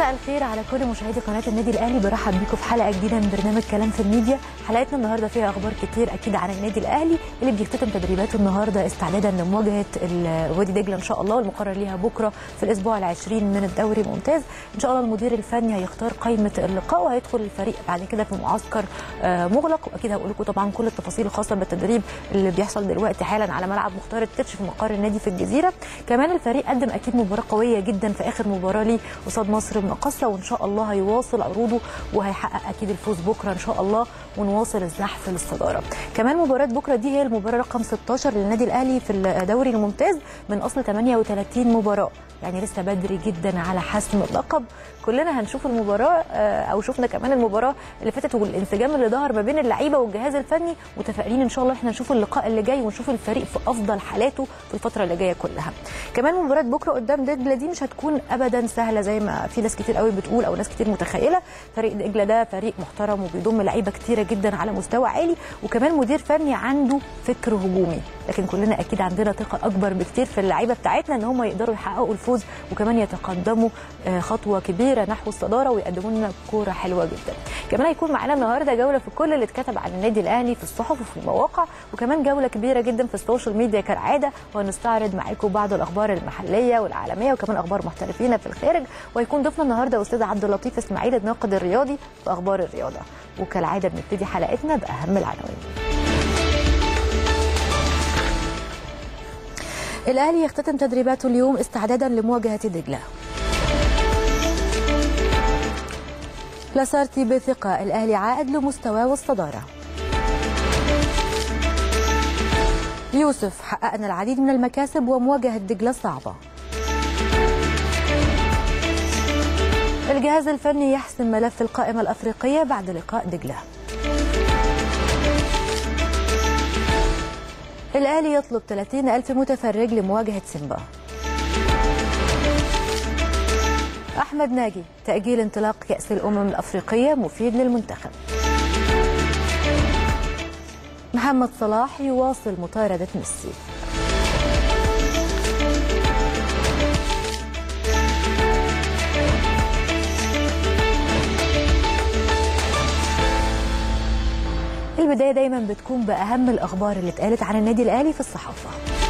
مساء الخير على كل مشاهدي قناه النادي الاهلي برحب بيكم في حلقه جديده من برنامج كلام في الميديا حلقتنا النهارده فيها اخبار كتير اكيد عن النادي الاهلي اللي بيختتم تدريباته النهارده استعدادا لمواجهه وادي دجله ان شاء الله والمقرر ليها بكره في الاسبوع العشرين من الدوري الممتاز ان شاء الله المدير الفني هيختار قائمه اللقاء وهيدخل الفريق بعد كده في معسكر مغلق واكيد هقول لكم طبعا كل التفاصيل الخاصه بالتدريب اللي بيحصل دلوقتي حالا على ملعب مختار التتش في مقر النادي في الجزيره كمان الفريق قدم اكيد مباراه قويه جدا في اخر مباراه ليه قصاد مصر المقصه وان شاء الله هيواصل عروضه وهيحقق اكيد الفوز بكره ان شاء الله ونواصل الزحف للصداره كمان مباراه بكره دي هي المباراه رقم 16 للنادي الاهلي في الدوري الممتاز من اصل 38 مباراه يعني لسه بدري جدا على حسم اللقب كلنا هنشوف المباراه او شفنا كمان المباراه اللي فاتت والانسجام اللي ظهر ما بين اللعيبه والجهاز الفني متفائلين ان شاء الله احنا نشوف اللقاء اللي جاي ونشوف الفريق في افضل حالاته في الفتره اللي جايه كلها كمان مباراه بكره قدام دجله دي مش هتكون ابدا سهله زي ما في ناس كتير قوي بتقول او ناس كتير متخيله فريق دجله ده فريق محترم وبيضم لعيبه كتيره جدا على مستوى عالي وكمان مدير فني عنده فكر هجومي لكن كلنا اكيد عندنا ثقه اكبر بكتير في اللعيبه بتاعتنا ان هم يقدروا يحققوا الفوز وكمان يتقدموا خطوه كبيره نحو الصداره ويقدموا لنا كوره حلوه جدا كمان هيكون معانا النهارده جوله في كل اللي اتكتب عن النادي الاهلي في الصحف وفي المواقع وكمان جوله كبيره جدا في السوشيال ميديا كالعاده وهنستعرض معاكم بعض الاخبار المحليه والعالميه وكمان اخبار محترفين في الخارج وهيكون ضيفنا النهارده استاذ عبد اللطيف اسماعيل الناقد الرياضي في اخبار الرياضه وكالعاده بنبتدي حلقتنا باهم العناوين الاهلي يختتم تدريباته اليوم استعدادا لمواجهه دجله لاسارتي بثقه الاهلي عائد لمستواه والصداره يوسف حققنا العديد من المكاسب ومواجهه دجله صعبه الجهاز الفني يحسم ملف القائمه الافريقيه بعد لقاء دجله الأهلي يطلب 30 ألف متفرج لمواجهة سيمبا أحمد ناجي تأجيل انطلاق كأس الأمم الأفريقية مفيد للمنتخب محمد صلاح يواصل مطاردة ميسي البدايه دايما بتكون باهم الاخبار اللي اتقالت عن النادي الاهلي في الصحافه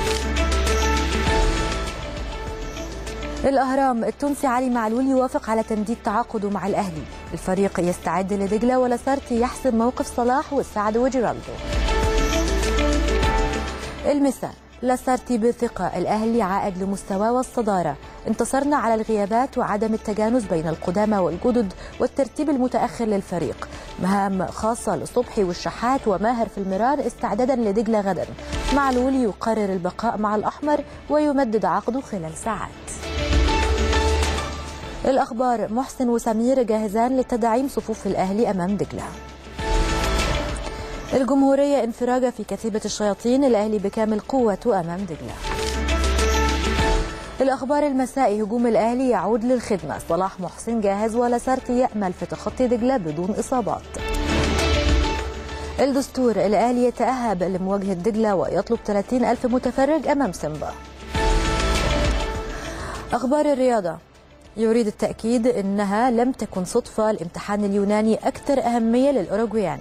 الاهرام التونسي علي معلول يوافق على تمديد تعاقده مع الاهلي الفريق يستعد لدجله ولاسارتي يحسم موقف صلاح والسعد وجيرالدو المساء لاسارتي بثقة الأهلي عائد لمستواه والصدارة انتصرنا على الغيابات وعدم التجانس بين القدامى والجدد والترتيب المتأخر للفريق مهام خاصة لصبحي والشحات وماهر في المرار استعدادا لدجلة غدا معلول يقرر البقاء مع الأحمر ويمدد عقده خلال ساعات الأخبار محسن وسمير جاهزان لتدعيم صفوف الأهلي أمام دجلة الجمهورية انفراجة في كتيبة الشياطين الأهلي بكامل قوته أمام دجلة الأخبار المسائي هجوم الأهلي يعود للخدمة صلاح محسن جاهز ولاسارتي يأمل في تخطي دجلة بدون إصابات الدستور الأهلي يتأهب لمواجهة دجلة ويطلب 30 ألف متفرج أمام سيمبا أخبار الرياضة يريد التأكيد أنها لم تكن صدفة الامتحان اليوناني أكثر أهمية للأوروغوياني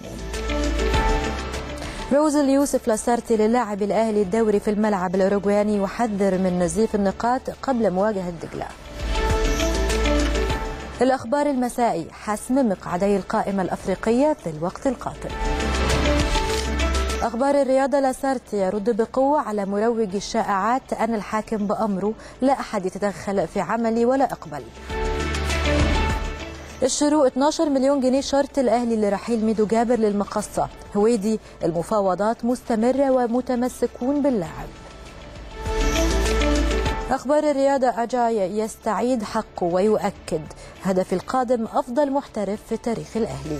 روز اليوسف لاسارتي للاعب الاهلي الدوري في الملعب الاوروغواني يحذر من نزيف النقاط قبل مواجهه دجله. الاخبار المسائي حسم مقعدي القائمه الافريقيه في الوقت القاتل. اخبار الرياضه لاسارتي يرد بقوه على مروج الشائعات ان الحاكم بامره لا احد يتدخل في عملي ولا اقبل. الشروق 12 مليون جنيه شرط الاهلي لرحيل ميدو جابر للمقصه هويدي المفاوضات مستمره ومتمسكون باللاعب اخبار الرياضه اجاي يستعيد حقه ويؤكد هدف القادم افضل محترف في تاريخ الاهلي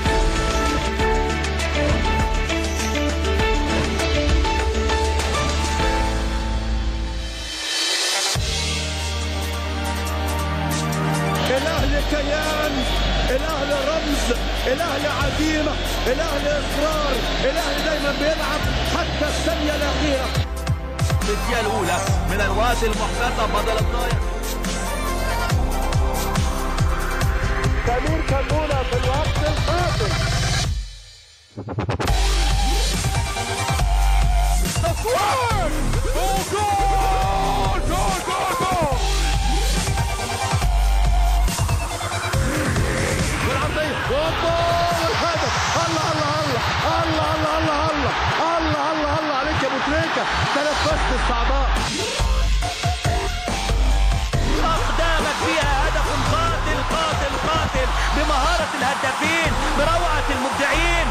الاهلي كيان الاهلي رمز الاهلي عزيمه الاهلي اصرار الاهلي دايما بيلعب حتى الثانيه الاخيره الدقيقه الاولى من الوقت المحتسب بدل الضايع سمير كمونه في الوقت القاتل تصوير جول جول جول جول جول والعرضية والجول والهدف الله الله الله الله الله الله الله الله الله الله عليك يا ابو تريكه تنفست الصعباء أقدامك فيها هدف قاتل قاتل قاتل بمهارة الهدافين بروعة المبدعين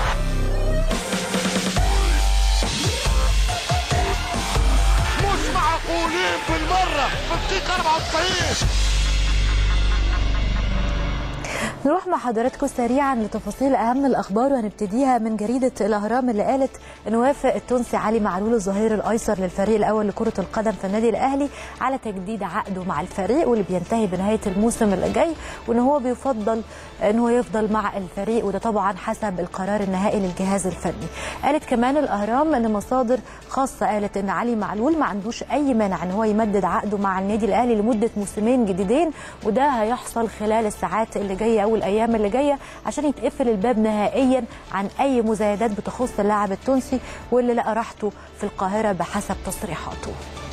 مش معقولين بالمره في الدقيقه 94 نروح مع حضراتكم سريعا لتفاصيل اهم الاخبار وهنبتديها من جريده الاهرام اللي قالت ان وافق التونسي علي معلول الظهير الايسر للفريق الاول لكره القدم في النادي الاهلي على تجديد عقده مع الفريق واللي بينتهي بنهايه الموسم اللي جاي وان هو بيفضل ان هو يفضل مع الفريق وده طبعا حسب القرار النهائي للجهاز الفني. قالت كمان الاهرام ان مصادر خاصه قالت ان علي معلول ما عندوش اي مانع ان هو يمدد عقده مع النادي الاهلي لمده موسمين جديدين وده هيحصل خلال الساعات اللي جايه او الايام اللي جايه عشان يتقفل الباب نهائيا عن اي مزايدات بتخص اللاعب التونسي واللي لقى راحته في القاهره بحسب تصريحاته.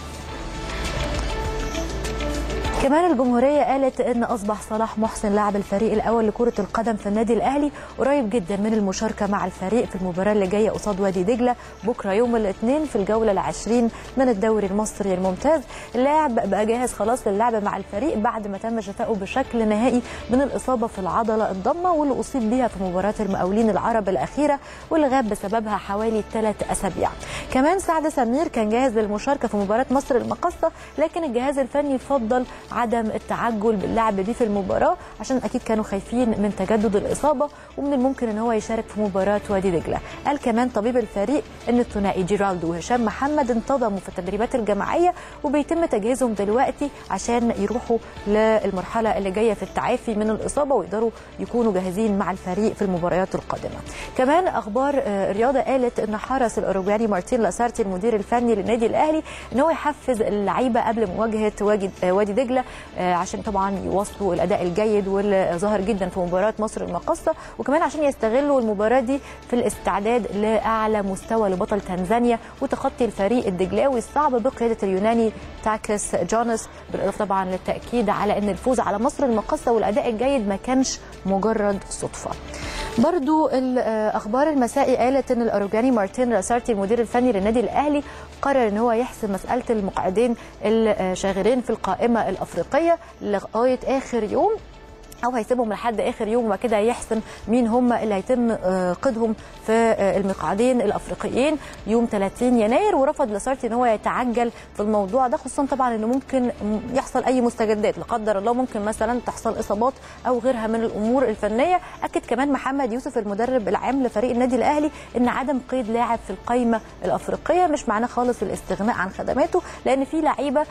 كمان الجمهورية قالت إن أصبح صلاح محسن لاعب الفريق الأول لكرة القدم في النادي الأهلي قريب جدا من المشاركة مع الفريق في المباراة اللي جاية قصاد وادي دجلة بكرة يوم الاثنين في الجولة العشرين من الدوري المصري الممتاز اللاعب بقى جاهز خلاص للعب مع الفريق بعد ما تم شفائه بشكل نهائي من الإصابة في العضلة الضمة واللي أصيب بيها في مباراة المقاولين العرب الأخيرة واللي غاب بسببها حوالي ثلاث أسابيع كمان سعد سمير كان جاهز للمشاركة في مباراة مصر المقصة لكن الجهاز الفني فضل عدم التعجل باللعب بيه في المباراه عشان اكيد كانوا خايفين من تجدد الاصابه ومن الممكن ان هو يشارك في مباراه وادي دجله قال كمان طبيب الفريق ان الثنائي جيرالدو وهشام محمد انتظموا في التدريبات الجماعيه وبيتم تجهيزهم دلوقتي عشان يروحوا للمرحله اللي جايه في التعافي من الاصابه ويقدروا يكونوا جاهزين مع الفريق في المباريات القادمه كمان اخبار آه، الرياضه قالت ان حرص الاوروجواني مارتين لاسارتي المدير الفني للنادي الاهلي ان هو يحفز اللعيبه قبل مواجهه وادي آه، وادي دجله آه، عشان طبعا يواصلوا الاداء الجيد واللي ظهر جدا في مباراه مصر المقاصه وكمان عشان يستغلوا المباراه دي في الاستعداد لاعلى مستوى لبطل تنزانيا وتخطي الفريق الدجلاوي الصعب بقياده اليوناني تاكس جونس بالاضافه طبعا للتاكيد على ان الفوز على مصر المقاصه والاداء الجيد ما كانش مجرد صدفه. برضو الاخبار المسائي قالت ان الاوروجاني مارتين راسارتي المدير الفني للنادي الاهلي قرر ان هو يحسم مساله المقعدين الشاغرين في القائمه الافريقيه لغايه اخر يوم او هيسيبهم لحد اخر يوم وبعد كده يحسم مين هم اللي هيتم آه، قيدهم في آه، المقعدين الافريقيين يوم 30 يناير ورفض لاسارتي ان هو يتعجل في الموضوع ده خصوصا طبعا انه ممكن م- يحصل اي مستجدات لا قدر الله ممكن مثلا تحصل اصابات او غيرها من الامور الفنيه اكد كمان محمد يوسف المدرب العام لفريق النادي الاهلي ان عدم قيد لاعب في القائمه الافريقيه مش معناه خالص الاستغناء عن خدماته لان في لعيبه آه،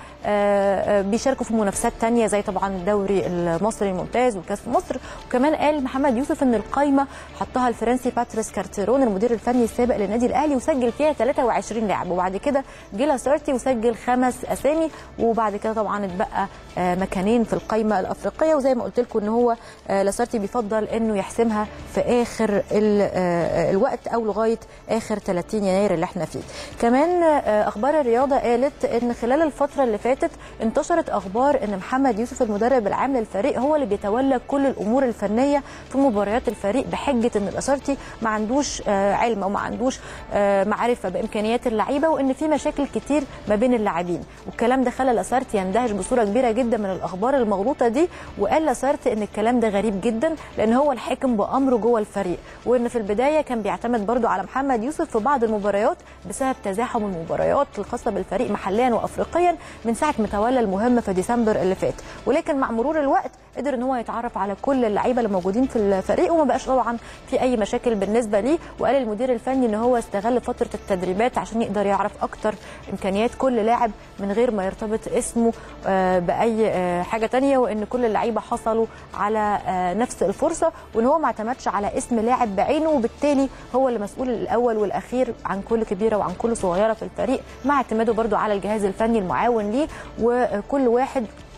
آه، بيشاركوا في منافسات تانية زي طبعا الدوري المصري الممتاز وكاس مصر وكمان قال محمد يوسف ان القائمه حطها الفرنسي باتريس كارتيرون المدير الفني السابق للنادي الاهلي وسجل فيها 23 لاعب وبعد كده جه لاسارتي وسجل خمس اسامي وبعد كده طبعا اتبقى آه، مكانين في القائمه الافريقيه وزي ما قلت لكم ان هو آه، لاسارتي بيفضل انه يحسمها في اخر ال- آه، الوقت او لغايه اخر 30 يناير اللي احنا فيه كمان آه، اخبار الرياضه قالت ان خلال الفتره اللي فاتت انتشرت اخبار ان محمد يوسف المدرب العام للفريق هو اللي بيتولى كل الامور الفنيه في مباريات الفريق بحجه ان الاسارتي ما عندوش آه، علم او ما عندوش آه، معرفه بامكانيات اللعيبه وان في مشاكل كتير ما بين اللاعبين والكلام ده خلى لاسارتي يندهش بصوره كبيره جدا من الاخبار المغلوطه دي وقال لاسارتي ان الكلام ده غريب جدا لان هو الحاكم بامره جوه الفريق وان في البدايه كان بيعتمد برضو على محمد يوسف في بعض المباريات بسبب تزاحم المباريات الخاصه بالفريق محليا وافريقيا من ساعه ما تولى المهمه في ديسمبر اللي فات ولكن مع مرور الوقت قدر ان هو يتعرف على كل اللعيبه اللي موجودين في الفريق وما بقاش طبعا في اي مشاكل بالنسبه ليه وقال المدير الفني ان هو استغل فتره التدريبات عشان يقدر يعرف اكتر امكانيات كل لاعب من غير ما يرتبط اسمه آه، باي آه، حاجه تانية وان كل اللعيبه حصلوا على آه، نفس الفرصه وان هو ما اعتمدش على اسم لاعب بعينه وبالتالي هو اللي مسؤول الاول والاخير عن كل كبيره وعن كل صغيره في الفريق مع اعتماده برضو على الجهاز الفني المعاون ليه وكل واحد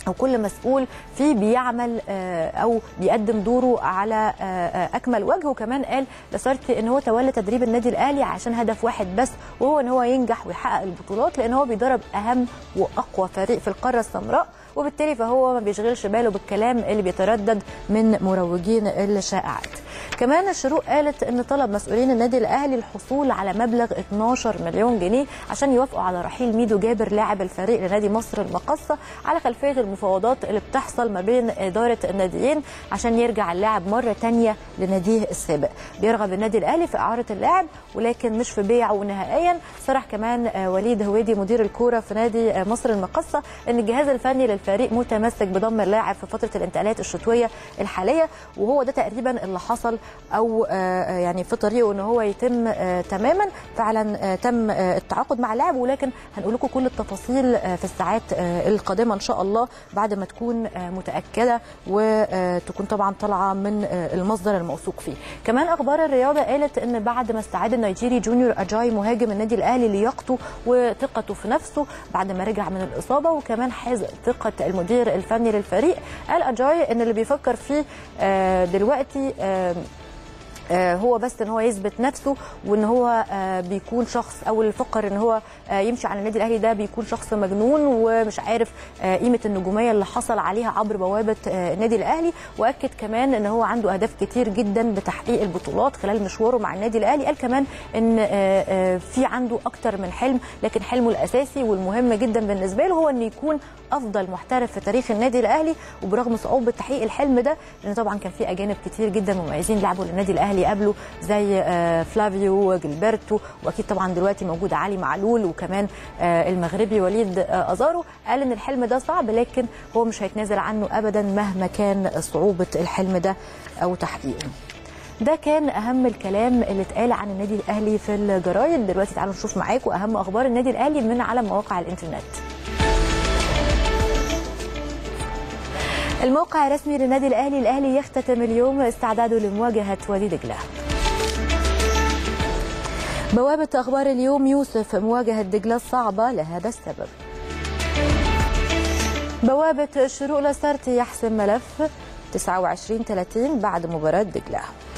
او كل مسؤول فيه بيعمل آه، او بيقدم دوره على آه، آه، اكمل وجه وكمان قال لاسارتي ان هو تولى تدريب النادي الاهلي عشان هدف واحد بس وهو ان هو ينجح ويحقق البطولات لان هو بيدرب اهم واقوى فريق في القاره السمراء وبالتالي فهو ما بيشغلش باله بالكلام اللي بيتردد من مروجين الشائعات كمان الشروق قالت ان طلب مسؤولين النادي الاهلي الحصول على مبلغ 12 مليون جنيه عشان يوافقوا على رحيل ميدو جابر لاعب الفريق لنادي مصر المقصه على خلفيه المفاوضات اللي بتحصل ما بين اداره الناديين عشان يرجع اللاعب مره تانية لناديه السابق بيرغب النادي الاهلي في اعاره اللاعب ولكن مش في بيعه نهائيا صرح كمان آه، وليد هويدي مدير الكوره في نادي آه، مصر المقصه ان الجهاز الفني للفريق متمسك بضم اللاعب في فتره الانتقالات الشتويه الحاليه وهو ده تقريبا اللي حصل او آه، آه، يعني في طريقه ان هو يتم آه، تماما فعلا آه، تم آه، التعاقد مع اللاعب ولكن هنقول لكم كل التفاصيل آه، في الساعات آه، القادمه ان شاء الله بعد ما تكون آه، متاكده وتكون طبعا طالعه من آه، المصدر الموثوق فيه كمان اخبار الرياضه قالت ان بعد ما استعاد النيجيري جونيور اجاي مهاجم النادي الاهلي لياقته وثقته في نفسه بعد ما رجع من الاصابه وكمان حاز ثقه المدير الفني للفريق قال اجاي ان اللي بيفكر فيه آه، دلوقتي آه، آه، هو بس ان هو يثبت نفسه وان هو آه، بيكون شخص او اللي فكر ان هو آه، يمشي على النادي الاهلي ده بيكون شخص مجنون ومش عارف آه، قيمه النجوميه اللي حصل عليها عبر بوابه آه، النادي الاهلي واكد كمان ان هو عنده اهداف كتير جدا بتحقيق البطولات خلال مشواره مع النادي الاهلي قال كمان ان آه، آه، في عنده اكتر من حلم لكن حلمه الاساسي والمهم جدا بالنسبه له هو انه يكون افضل محترف في تاريخ النادي الاهلي وبرغم صعوبه تحقيق الحلم ده لان طبعا كان في اجانب كتير جدا مميزين لعبوا للنادي الاهلي قبله زي آه، فلافيو جilberto واكيد طبعا دلوقتي موجود علي معلول وكمان آه، المغربي وليد آه، ازارو قال ان الحلم ده صعب لكن هو مش هيتنازل عنه ابدا مهما كان صعوبه الحلم ده او تحقيقه ده كان اهم الكلام اللي اتقال عن النادي الاهلي في الجرايد دلوقتي تعالوا نشوف معاكم اهم اخبار النادي الاهلي من على مواقع الانترنت الموقع الرسمي للنادي الاهلي الاهلي يختتم اليوم استعداده لمواجهه وادي دجله بوابة أخبار اليوم يوسف مواجهة دجلة الصعبة لهذا السبب بوابة الشروق لاسارتي يحسم ملف 29 30 بعد مباراة دجلة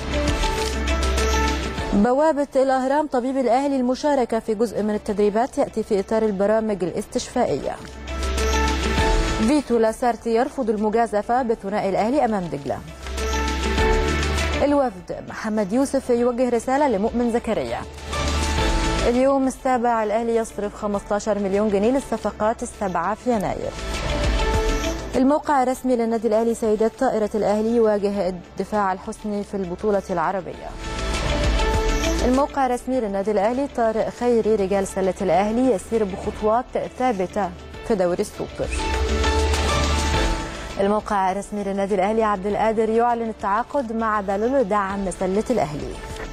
بوابة الأهرام طبيب الأهلي المشاركة في جزء من التدريبات يأتي في إطار البرامج الاستشفائية فيتو لاسارتي يرفض المجازفة بثنائي الأهلي أمام دجلة الوفد محمد يوسف يوجه رسالة لمؤمن زكريا اليوم السابع الأهلي يصرف 15 مليون جنيه للصفقات السبعة في يناير الموقع الرسمي للنادي الأهلي سيدات طائرة الأهلي يواجه الدفاع الحسني في البطولة العربية الموقع الرسمي للنادي الأهلي طارق خيري رجال سلة الأهلي يسير بخطوات ثابتة في دوري السوبر الموقع الرسمي للنادي الأهلي عبد القادر يعلن التعاقد مع دالولو دعم سلة الأهلي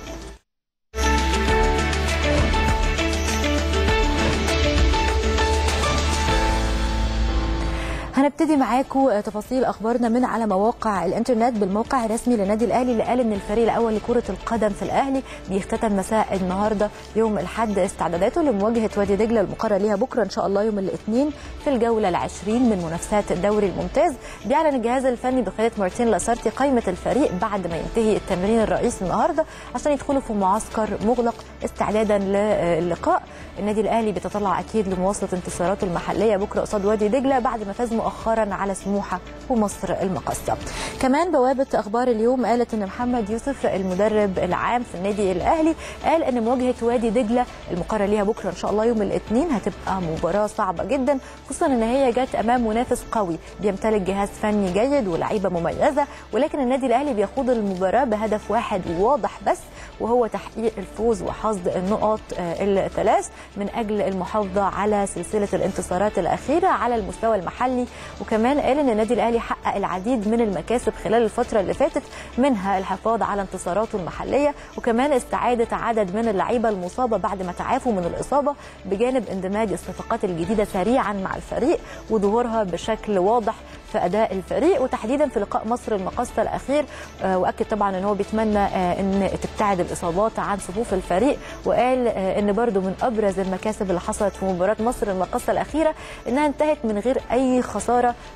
هنبتدي معاكم تفاصيل اخبارنا من على مواقع الانترنت بالموقع الرسمي للنادي الاهلي اللي قال ان الفريق الاول لكره القدم في الاهلي بيختتم مساء النهارده يوم الاحد استعداداته لمواجهه وادي دجله المقرر ليها بكره ان شاء الله يوم الاثنين في الجوله العشرين من منافسات الدوري الممتاز بيعلن الجهاز الفني بقياده مارتين لاسارتي قائمه الفريق بعد ما ينتهي التمرين الرئيسي النهارده عشان يدخلوا في معسكر مغلق استعدادا للقاء النادي الاهلي بيتطلع اكيد لمواصله انتصاراته المحليه بكره قصاد وادي دجله بعد ما فاز مؤخرا على سموحه ومصر المقصه. كمان بوابه اخبار اليوم قالت ان محمد يوسف المدرب العام في النادي الاهلي قال ان مواجهه وادي دجله المقرر ليها بكره ان شاء الله يوم الاثنين هتبقى مباراه صعبه جدا خصوصا ان هي جت امام منافس قوي بيمتلك جهاز فني جيد ولاعيبه مميزه ولكن النادي الاهلي بيخوض المباراه بهدف واحد واضح بس وهو تحقيق الفوز وحصد النقط الثلاث من اجل المحافظه على سلسله الانتصارات الاخيره على المستوى المحلي وكمان قال ان النادي الاهلي حقق العديد من المكاسب خلال الفتره اللي فاتت منها الحفاظ على انتصاراته المحليه وكمان استعاده عدد من اللعيبه المصابه بعد ما تعافوا من الاصابه بجانب اندماج الصفقات الجديده سريعا مع الفريق وظهورها بشكل واضح في اداء الفريق وتحديدا في لقاء مصر المقصه الاخير واكد طبعا ان هو بيتمنى ان تبتعد الاصابات عن صفوف الفريق وقال ان برده من ابرز المكاسب اللي حصلت في مباراه مصر المقصه الاخيره انها انتهت من غير اي خساره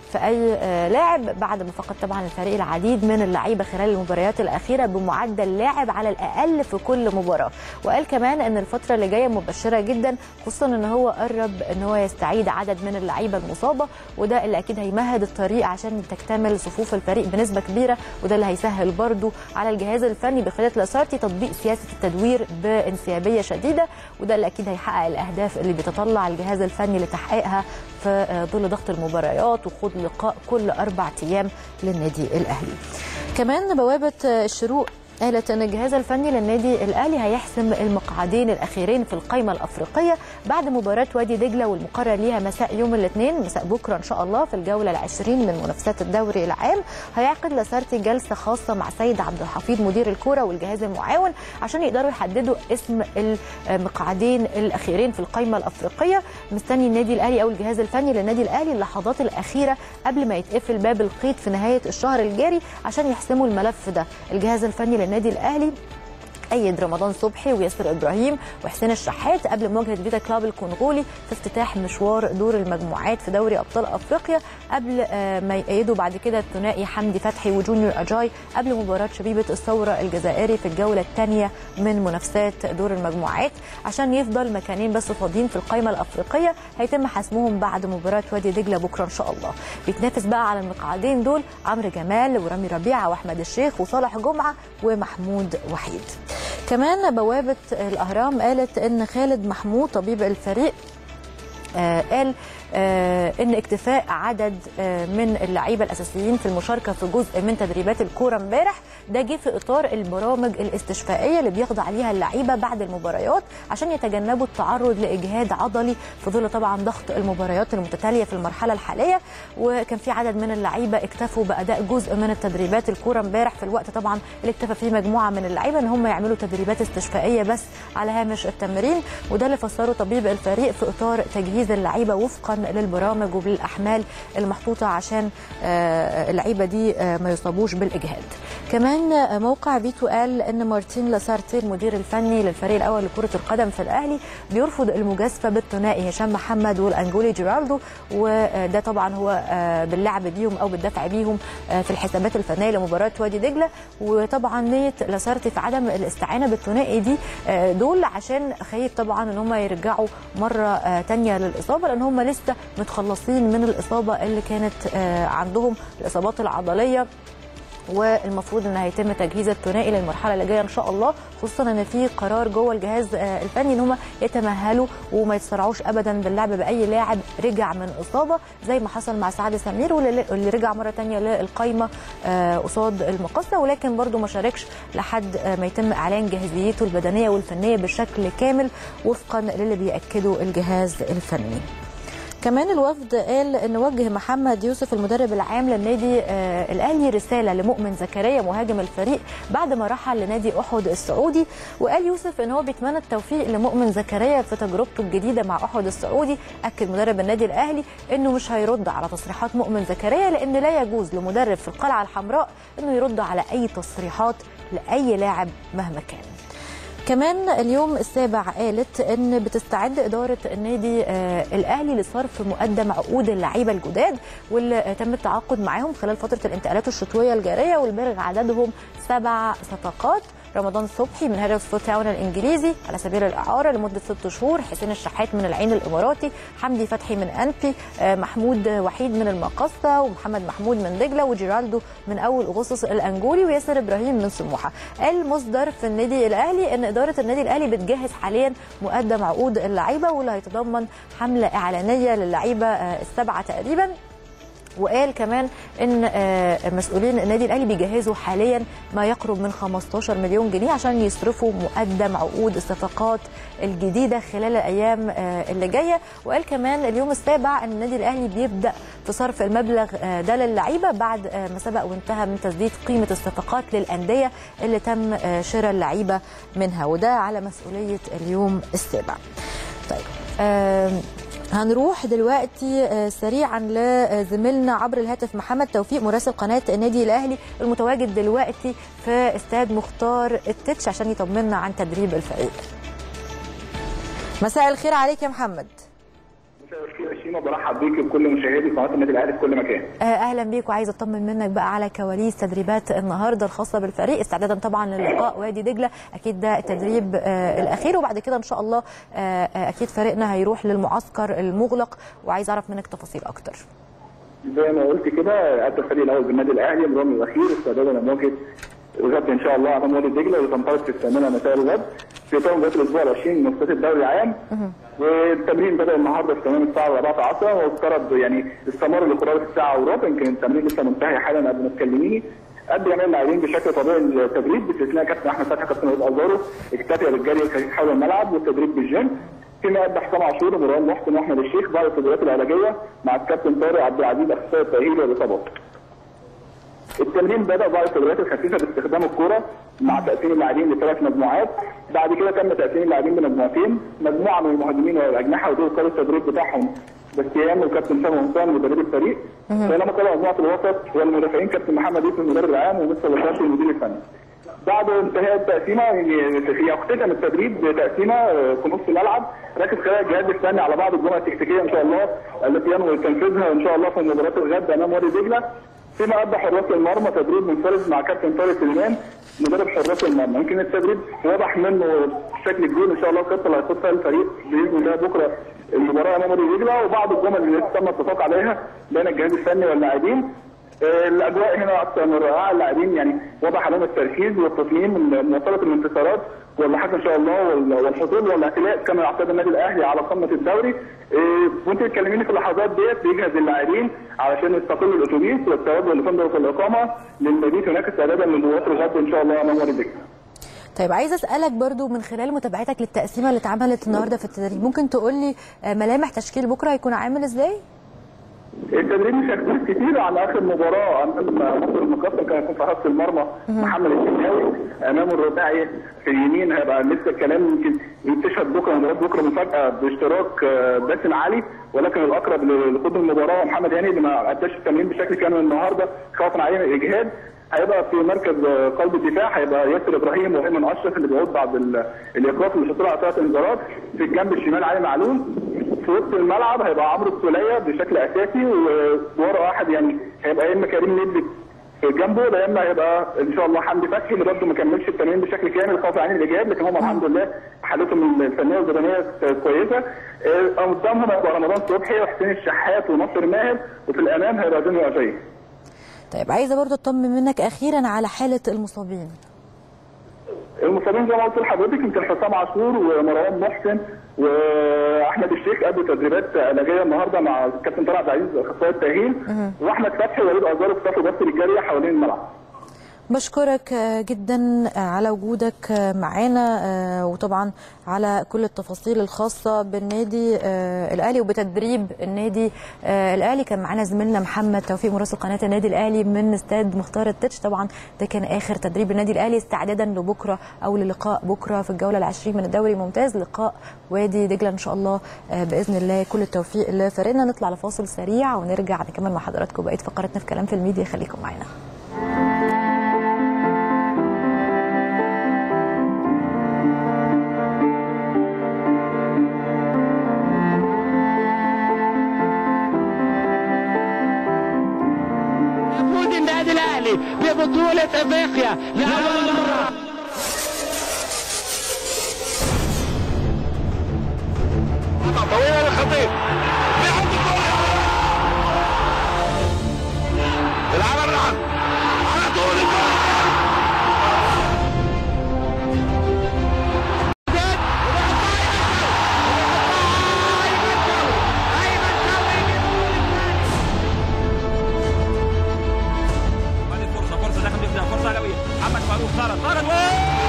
في اي آه، لاعب بعد ما فقد طبعا الفريق العديد من اللعيبه خلال المباريات الاخيره بمعدل لاعب على الاقل في كل مباراه وقال كمان ان الفتره اللي جايه مبشره جدا خصوصا ان هو قرب ان هو يستعيد عدد من اللعيبه المصابه وده اللي اكيد هيمهد الطريق عشان تكتمل صفوف الفريق بنسبه كبيره وده اللي هيسهل برضو على الجهاز الفني بقياده لاسارتي تطبيق سياسه التدوير بانسيابيه شديده وده اللي اكيد هيحقق الاهداف اللي بيتطلع الجهاز الفني لتحقيقها في آه، ظل ضغط المباريات وخوض لقاء كل اربع ايام للنادي الاهلي. كمان بوابه آه، الشروق قالت ان الجهاز الفني للنادي الاهلي هيحسم المقعدين الاخيرين في القائمه الافريقيه بعد مباراه وادي دجله والمقرر ليها مساء يوم الاثنين مساء بكره ان شاء الله في الجوله العشرين من منافسات الدوري العام هيعقد لاسارتي جلسه خاصه مع سيد عبد الحفيظ مدير الكوره والجهاز المعاون عشان يقدروا يحددوا اسم المقعدين الاخيرين في القائمه الافريقيه مستني النادي الاهلي او الجهاز الفني للنادي الاهلي اللحظات الاخيره قبل ما يتقفل باب القيد في نهايه الشهر الجاري عشان يحسموا الملف ده الجهاز الفني للنادي الاهلي أيد رمضان صبحي وياسر إبراهيم وحسين الشحات قبل مواجهة فيتا كلاب الكونغولي في افتتاح مشوار دور المجموعات في دوري أبطال أفريقيا قبل آه، ما يأيدوا بعد كده الثنائي حمدي فتحي وجونيور أجاي قبل مباراة شبيبة الثورة الجزائري في الجولة الثانية من منافسات دور المجموعات عشان يفضل مكانين بس فاضيين في القائمة الأفريقية هيتم حسمهم بعد مباراة وادي دجلة بكرة إن شاء الله بيتنافس بقى على المقعدين دول عمرو جمال ورامي ربيعة وأحمد الشيخ وصالح جمعة ومحمود وحيد كمان بوابة الأهرام قالت إن خالد محمود طبيب الفريق آه قال آه ان اكتفاء عدد آه من اللعيبه الاساسيين في المشاركه في جزء من تدريبات الكوره امبارح ده جه في اطار البرامج الاستشفائيه اللي بيخضع ليها اللعيبه بعد المباريات عشان يتجنبوا التعرض لاجهاد عضلي في ظل طبعا ضغط المباريات المتتاليه في المرحله الحاليه وكان في عدد من اللعيبه اكتفوا باداء جزء من التدريبات الكوره امبارح في الوقت طبعا اللي اكتفى فيه مجموعه من اللعيبه ان هم يعملوا تدريبات استشفائيه بس على هامش التمرين وده اللي فسره طبيب الفريق في اطار تجهيز اللعيبه وفقا للبرامج وبالاحمال المحطوطه عشان آه، اللعيبه دي آه، ما يصابوش بالاجهاد. كمان آه، موقع فيتو قال ان مارتين لاسارتي المدير الفني للفريق الاول لكره القدم في الاهلي بيرفض المجازفه بالثنائي هشام محمد والانجولي جيراردو وده طبعا هو آه، باللعب بيهم او بالدفع بيهم آه، في الحسابات الفنيه لمباراه وادي دجله وطبعا نيه لاسارتي في عدم الاستعانه بالثنائي دي آه، دول عشان خايف طبعا ان هم يرجعوا مره آه، تانية للاصابه لان هم لسه متخلصين من الاصابه اللي كانت آه، عندهم الاصابات العضليه والمفروض ان هيتم تجهيز الثنائي للمرحله اللي جايه ان شاء الله خصوصا ان في قرار جوه الجهاز آه، الفني ان هم يتمهلوا وما يتسرعوش ابدا باللعب باي لاعب رجع من اصابه زي ما حصل مع سعد سمير واللي واللي رجع مره ثانيه للقايمه آه، قصاد المقصه ولكن برده ما شاركش لحد آه، ما يتم اعلان جاهزيته البدنيه والفنيه بشكل كامل وفقا للي بياكده الجهاز الفني. كمان الوفد قال ان وجه محمد يوسف المدرب العام للنادي آه الاهلي رساله لمؤمن زكريا مهاجم الفريق بعد ما رحل لنادي احد السعودي وقال يوسف ان هو بيتمنى التوفيق لمؤمن زكريا في تجربته الجديده مع احد السعودي اكد مدرب النادي الاهلي انه مش هيرد على تصريحات مؤمن زكريا لان لا يجوز لمدرب في القلعه الحمراء انه يرد على اي تصريحات لاي لاعب مهما كان كمان اليوم السابع قالت ان بتستعد اداره النادي آه الاهلي لصرف مقدم عقود اللعيبه الجداد واللي تم التعاقد معاهم خلال فتره الانتقالات الشتويه الجاريه والبالغ عددهم سبع صفقات رمضان صبحي من هيدرسفيلد تاون الانجليزي على سبيل الاعاره لمده ست شهور حسين الشحات من العين الاماراتي حمدي فتحي من انبي آه، محمود وحيد من المقصه ومحمد محمود من دجله وجيرالدو من اول اغسطس الانجولي وياسر ابراهيم من سموحه قال مصدر في النادي الاهلي ان اداره النادي الاهلي بتجهز حاليا مقدم عقود اللعيبه واللي هيتضمن حمله اعلانيه للعيبه آه، السبعه تقريبا وقال كمان ان آه، مسؤولين النادي الاهلي بيجهزوا حاليا ما يقرب من 15 مليون جنيه عشان يصرفوا مقدم عقود الصفقات الجديده خلال الايام آه، اللي جايه وقال كمان اليوم السابع ان النادي الاهلي بيبدا في صرف المبلغ آه، ده للعيبه بعد آه، ما سبق وانتهى من تسديد قيمه الصفقات للانديه اللي تم آه، شراء اللعيبه منها وده على مسؤوليه اليوم السابع. طيب آم، هنروح دلوقتي آه، سريعا لزميلنا عبر الهاتف محمد توفيق مراسل قناه النادي الاهلي المتواجد دلوقتي في استاد مختار التتش عشان يطمنا عن تدريب الفريق. مساء الخير عليك يا محمد. مساء الخير يا شيماء برحب بيك بكل مشاهدي قناه النادي الاهلي في كل مكان. آه، اهلا بيك وعايزه اطمن منك بقى على كواليس تدريبات النهارده الخاصه بالفريق استعدادا طبعا للقاء وادي دجله اكيد ده التدريب آه، الاخير وبعد كده ان شاء الله آه، آه، اكيد فريقنا هيروح للمعسكر المغلق وعايز اعرف منك تفاصيل اكتر زي ما قلت كده ادى الفريق الاول بالنادي الاهلي الرامي الاخير استعدادا لمواجهه غد ان شاء الله امام وادي دجله اللي تنطلق في الثامنه مساء الغد في طبعا بدايه الاسبوع ال 20 من ماتشات الدوري العام والتمرين بدا النهارده في تمام الساعه 4 عصرا وافترض يعني استمر لقرابه الساعه وربع يمكن التمرين لسه منتهي حالا قبل ما تكلميني ادى جميع اللاعبين بشكل طبيعي التدريب باستثناء كابتن احمد فتحي كابتن وليد ازارو اكتفى بالجري الخفيف حول الملعب والتدريب بالجيم فيما ادى حسام عاشور ومروان محسن واحمد الشيخ بعض التدريبات العلاجيه مع الكابتن طارق عبد العزيز اخصائي التاهيل والاصابات. التمرين بدا بعض التدريبات الخفيفه باستخدام الكره مع تقسيم اللاعبين لثلاث مجموعات بعد كده تم تقسيم اللاعبين لمجموعتين مجموعه من المهاجمين والاجنحه ودول قادوا التدريب بتاعهم باستيام الكابتن سامي حسام مدرب الفريق بينما قادوا مجموعه الوسط والمدافعين كابتن محمد يوسف المدرب العام ومستر لطافي المدير الفني بعد انتهاء التقسيمه يعني في اختتم التدريب بتقسيمه في نص الملعب ركز خلال الجهاز الفني على بعض الجمل التكتيكيه ان شاء الله التي ينوي تنفيذها ان شاء الله في مباراه الغد امام وادي دجله فيما ادى حراس المرمى تدريب منفرد مع كابتن طارق سليمان مدرب حراس المرمى يمكن التدريب واضح منه بشكل كبير ان شاء الله الخطه اللي هيخطها الفريق باذن الله بكره المباراه امام وادي دجله وبعض الجمل اللي تم الاتفاق عليها بين الجهاز الفني واللاعبين آه، الاجواء هنا اكثر من رائعه اللاعبين يعني واضح عليهم التركيز والتصميم من منطلق الانتصارات واللحاق ان شاء الله وال- والحصول والاعتلاء كما يعتاد النادي الاهلي على قمه الدوري آه، وانت بتكلميني في اللحظات ديت بيجهز اللاعبين علشان يستقل الاتوبيس والتوجه لفندق الاقامه للمبيت هناك استعدادا لمباراه الغد ان شاء الله امام وادي دجله طيب عايزه اسالك برضو من خلال متابعتك للتقسيمه اللي اتعملت النهارده في التدريب ممكن تقول لي آه، ملامح تشكيل بكره هيكون عامل ازاي التدريب مش هيختلف كتير عن اخر مباراه امام مصر المقاصه كان هيكون في حراسه المرمى محمد الشناوي امام الرباعي في اليمين هيبقى لسه الكلام يمكن يكتشف بكره مباراه بكره مفاجاه باشتراك آه، باسم علي ولكن الاقرب لخوض المباراه محمد هاني اللي ما اداش التمرين بشكل كامل النهارده خوفا عليه من الاجهاد هيبقى في مركز آه، قلب الدفاع هيبقى ياسر ابراهيم وايمن اشرف اللي بيعود بعد ال- الايقاف اللي شاط على ثلاث انذارات في الجنب الشمال علي معلول في وسط الملعب هيبقى عمرو السوليه بشكل اساسي وورا واحد يعني هيبقى يا اما كريم ندلي في جنبه يا اما هيبقى ان شاء الله حمدي فتحي اللي برضه ما كملش التمرين بشكل كامل خوفا عن الاجهاد لكن هم الحمد لله حالتهم الفنيه والبدنيه كويسه آه، قدامهم هيبقى رمضان صبحي وحسين الشحات وناصر ماهر وفي الامام هيبقى دنيا عشيه طيب عايزه برضو اطمن منك اخيرا على حاله المصابين المصابين زي ما قلت لحضرتك يمكن حسام عاشور ومروان محسن واحمد الشيخ ادوا تدريبات علاجيه النهارده مع الكابتن طارق عبد العزيز اخصائي التاهيل واحمد فتحي ووليد ازار اكتفوا بس بالجري حوالين الملعب بشكرك آه، جدا آه، على وجودك آه، معانا آه، وطبعا على كل التفاصيل الخاصة بالنادي آه، الأهلي وبتدريب النادي آه، الأهلي كان معانا زميلنا محمد توفيق مراسل قناة النادي الأهلي من استاد مختار التتش طبعا ده كان آخر تدريب النادي الأهلي استعدادا لبكرة أو للقاء بكرة في الجولة العشرين من الدوري الممتاز لقاء وادي دجلة إن شاء الله آه، بإذن الله كل التوفيق لفريقنا نطلع لفاصل سريع ونرجع نكمل مع حضراتكم بقية فقراتنا في كلام في الميديا خليكم معانا يفوز النادي الاهلي ببطوله افريقيا لاول مره طويله للخطيب بيحط الكرة. يلعبها الرعد على طول الكرة. زاد وبيحطها أيمن شوقي. أيمن شوقي بيقول الثاني. هذه فرصة فرصة داخل نبدأ فرصة قوية محمد فاروق طارت طارت و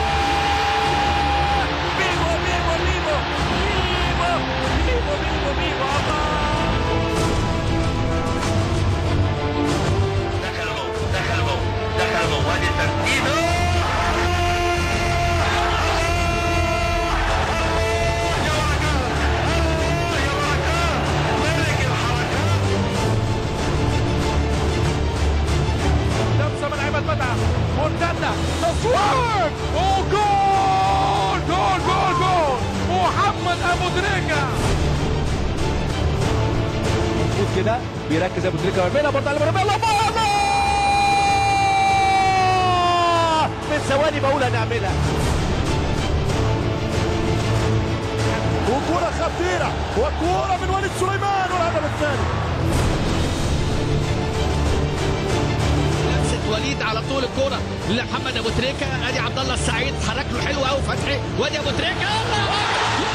بيبو بيبو بيبو بيبو بيبو بيبو بيبو الله دخل مو دخل مو دخل مو وادي ترتيبه لمسة من عماد متعب مرتدة تصوير وجول جول جول جول محمد أبو تريكة كده بيركز ابو تريكه ويعملها برضه على مرمى الله الله من ثواني بقول هنعملها وكرة خطيرة وكرة من وليد سليمان والهدف الثاني لمسه وليد على طول الكوره لمحمد ابو تريكه ادي عبد الله السعيد حرك له حلو قوي فتحي وادي ابو تريكه الله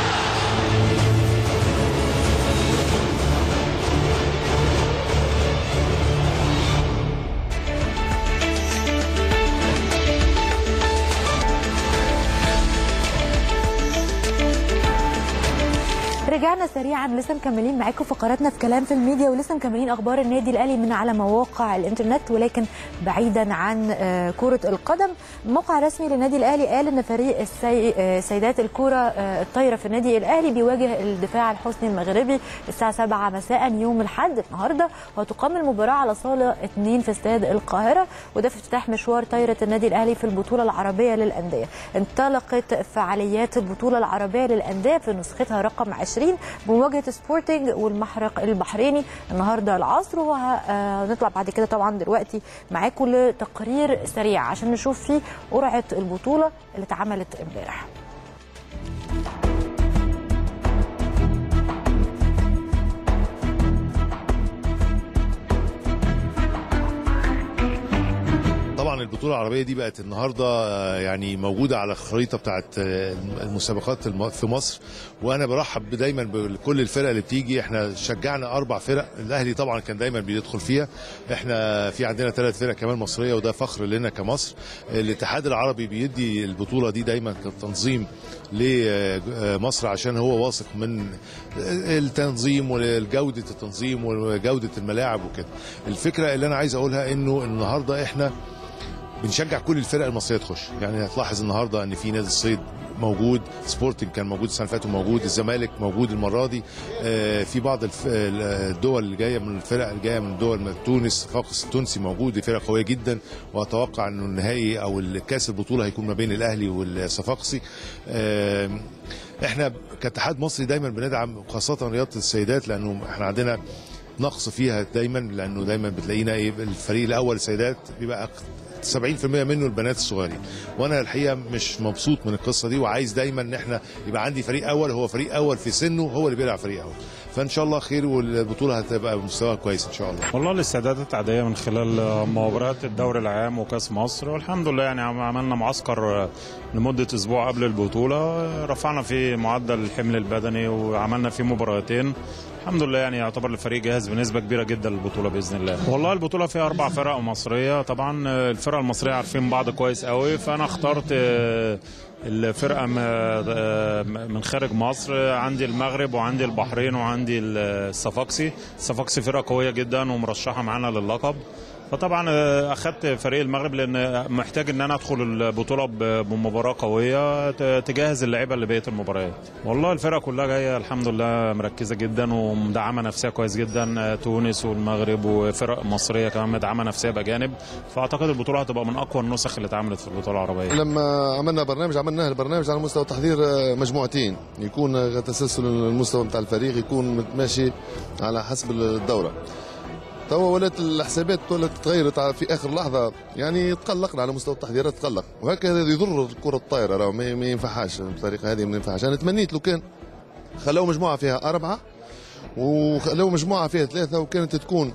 رجعنا سريعا لسه مكملين معاكم فقراتنا في كلام في الميديا ولسه مكملين اخبار النادي الاهلي من على مواقع الانترنت ولكن بعيدا عن آه، كره القدم موقع رسمي للنادي الاهلي قال ان فريق السي... آه، سيدات الكره آه، الطايره في النادي الاهلي بيواجه الدفاع الحسني المغربي الساعه 7 مساء يوم الاحد النهارده وتقام المباراه على صاله 2 في استاد القاهره وده في افتتاح مشوار طايره النادي الاهلي في البطوله العربيه للانديه انطلقت فعاليات البطوله العربيه للانديه في نسختها رقم 20 بمواجهه سبورتنج والمحرق البحريني النهارده العصر وهنطلع بعد كده طبعا دلوقتي معاكم لتقرير سريع عشان نشوف فيه قرعه البطوله اللي اتعملت امبارح طبعا البطوله العربيه دي بقت النهارده آه، يعني موجوده على الخريطه بتاعت آه، المسابقات الم- في مصر وانا برحب دايما بكل الفرق اللي بتيجي احنا شجعنا اربع فرق الاهلي طبعا كان دايما بيدخل فيها احنا في عندنا ثلاث فرق كمان مصريه وده فخر لنا كمصر الاتحاد العربي بيدي البطوله دي دايما كتنظيم لمصر عشان هو واثق من التنظيم وجوده التنظيم وجوده الملاعب وكده الفكره اللي انا عايز اقولها انه النهارده احنا بنشجع كل الفرق المصريه تخش يعني هتلاحظ النهارده ان في نادي الصيد موجود سبورتنج كان موجود السنه اللي فاتت وموجود الزمالك موجود المره دي آه، في بعض الف- الدول اللي جايه من الفرق اللي جايه من دول من تونس فاقس التونسي موجود دي فرقه قويه جدا واتوقع انه النهائي او الكاس البطوله هيكون ما بين الاهلي والصفاقسي آه، احنا كاتحاد مصري دايما بندعم خاصه رياضه السيدات لانه احنا عندنا نقص فيها دايما لانه دايما بتلاقينا ايه الفريق الاول السيدات بيبقى 70% منه البنات الصغيرين وانا الحقيقه مش مبسوط من القصه دي وعايز دايما ان احنا يبقى عندي فريق اول هو فريق اول في سنه هو اللي بيلعب فريق اول فان شاء الله خير والبطوله هتبقى بمستوى كويس ان شاء الله والله الاستعدادات عادية من خلال مباريات الدوري العام وكاس مصر والحمد لله يعني عم- عملنا معسكر لمدة أسبوع قبل البطولة رفعنا فيه معدل الحمل البدني وعملنا فيه مباراتين الحمد لله يعني يعتبر الفريق جاهز بنسبة كبيرة جدا للبطولة بإذن الله والله البطولة فيها أربع فرق مصرية طبعا الفرق المصرية عارفين بعض كويس قوي فأنا اخترت آه، الفرقة م- آه، من خارج مصر عندي المغرب وعندي البحرين وعندي الصفاقسي الصفاقسي فرقة قوية جدا ومرشحة معانا للقب فطبعا آه، اخدت فريق المغرب لان محتاج ان انا ادخل البطوله ب- بمباراه قويه ت- تجهز اللعيبه لبقيه المباريات والله الفرقه كلها جايه الحمد لله مركزه جدا ومدعمه نفسها كويس جدا آه، تونس والمغرب وفرق مصريه كمان مدعمه نفسها باجانب فاعتقد البطوله هتبقى من اقوى النسخ اللي اتعملت في البطوله العربيه لما عملنا برنامج عملناه البرنامج على مستوى تحضير آه، مجموعتين يكون آه، تسلسل المستوى بتاع الفريق يكون ماشي على حسب الدوره توا ولات الحسابات ولات تغيرت على- في اخر لحظه يعني تقلقنا على مستوى التحضيرات تقلق وهكذا يضر الكره الطايره راهو ما ما ينفعهاش بالطريقه هذه ما ينفعش انا تمنيت لو كان خلوا مجموعه فيها اربعه وخلوا مجموعه فيها ثلاثه وكانت تكون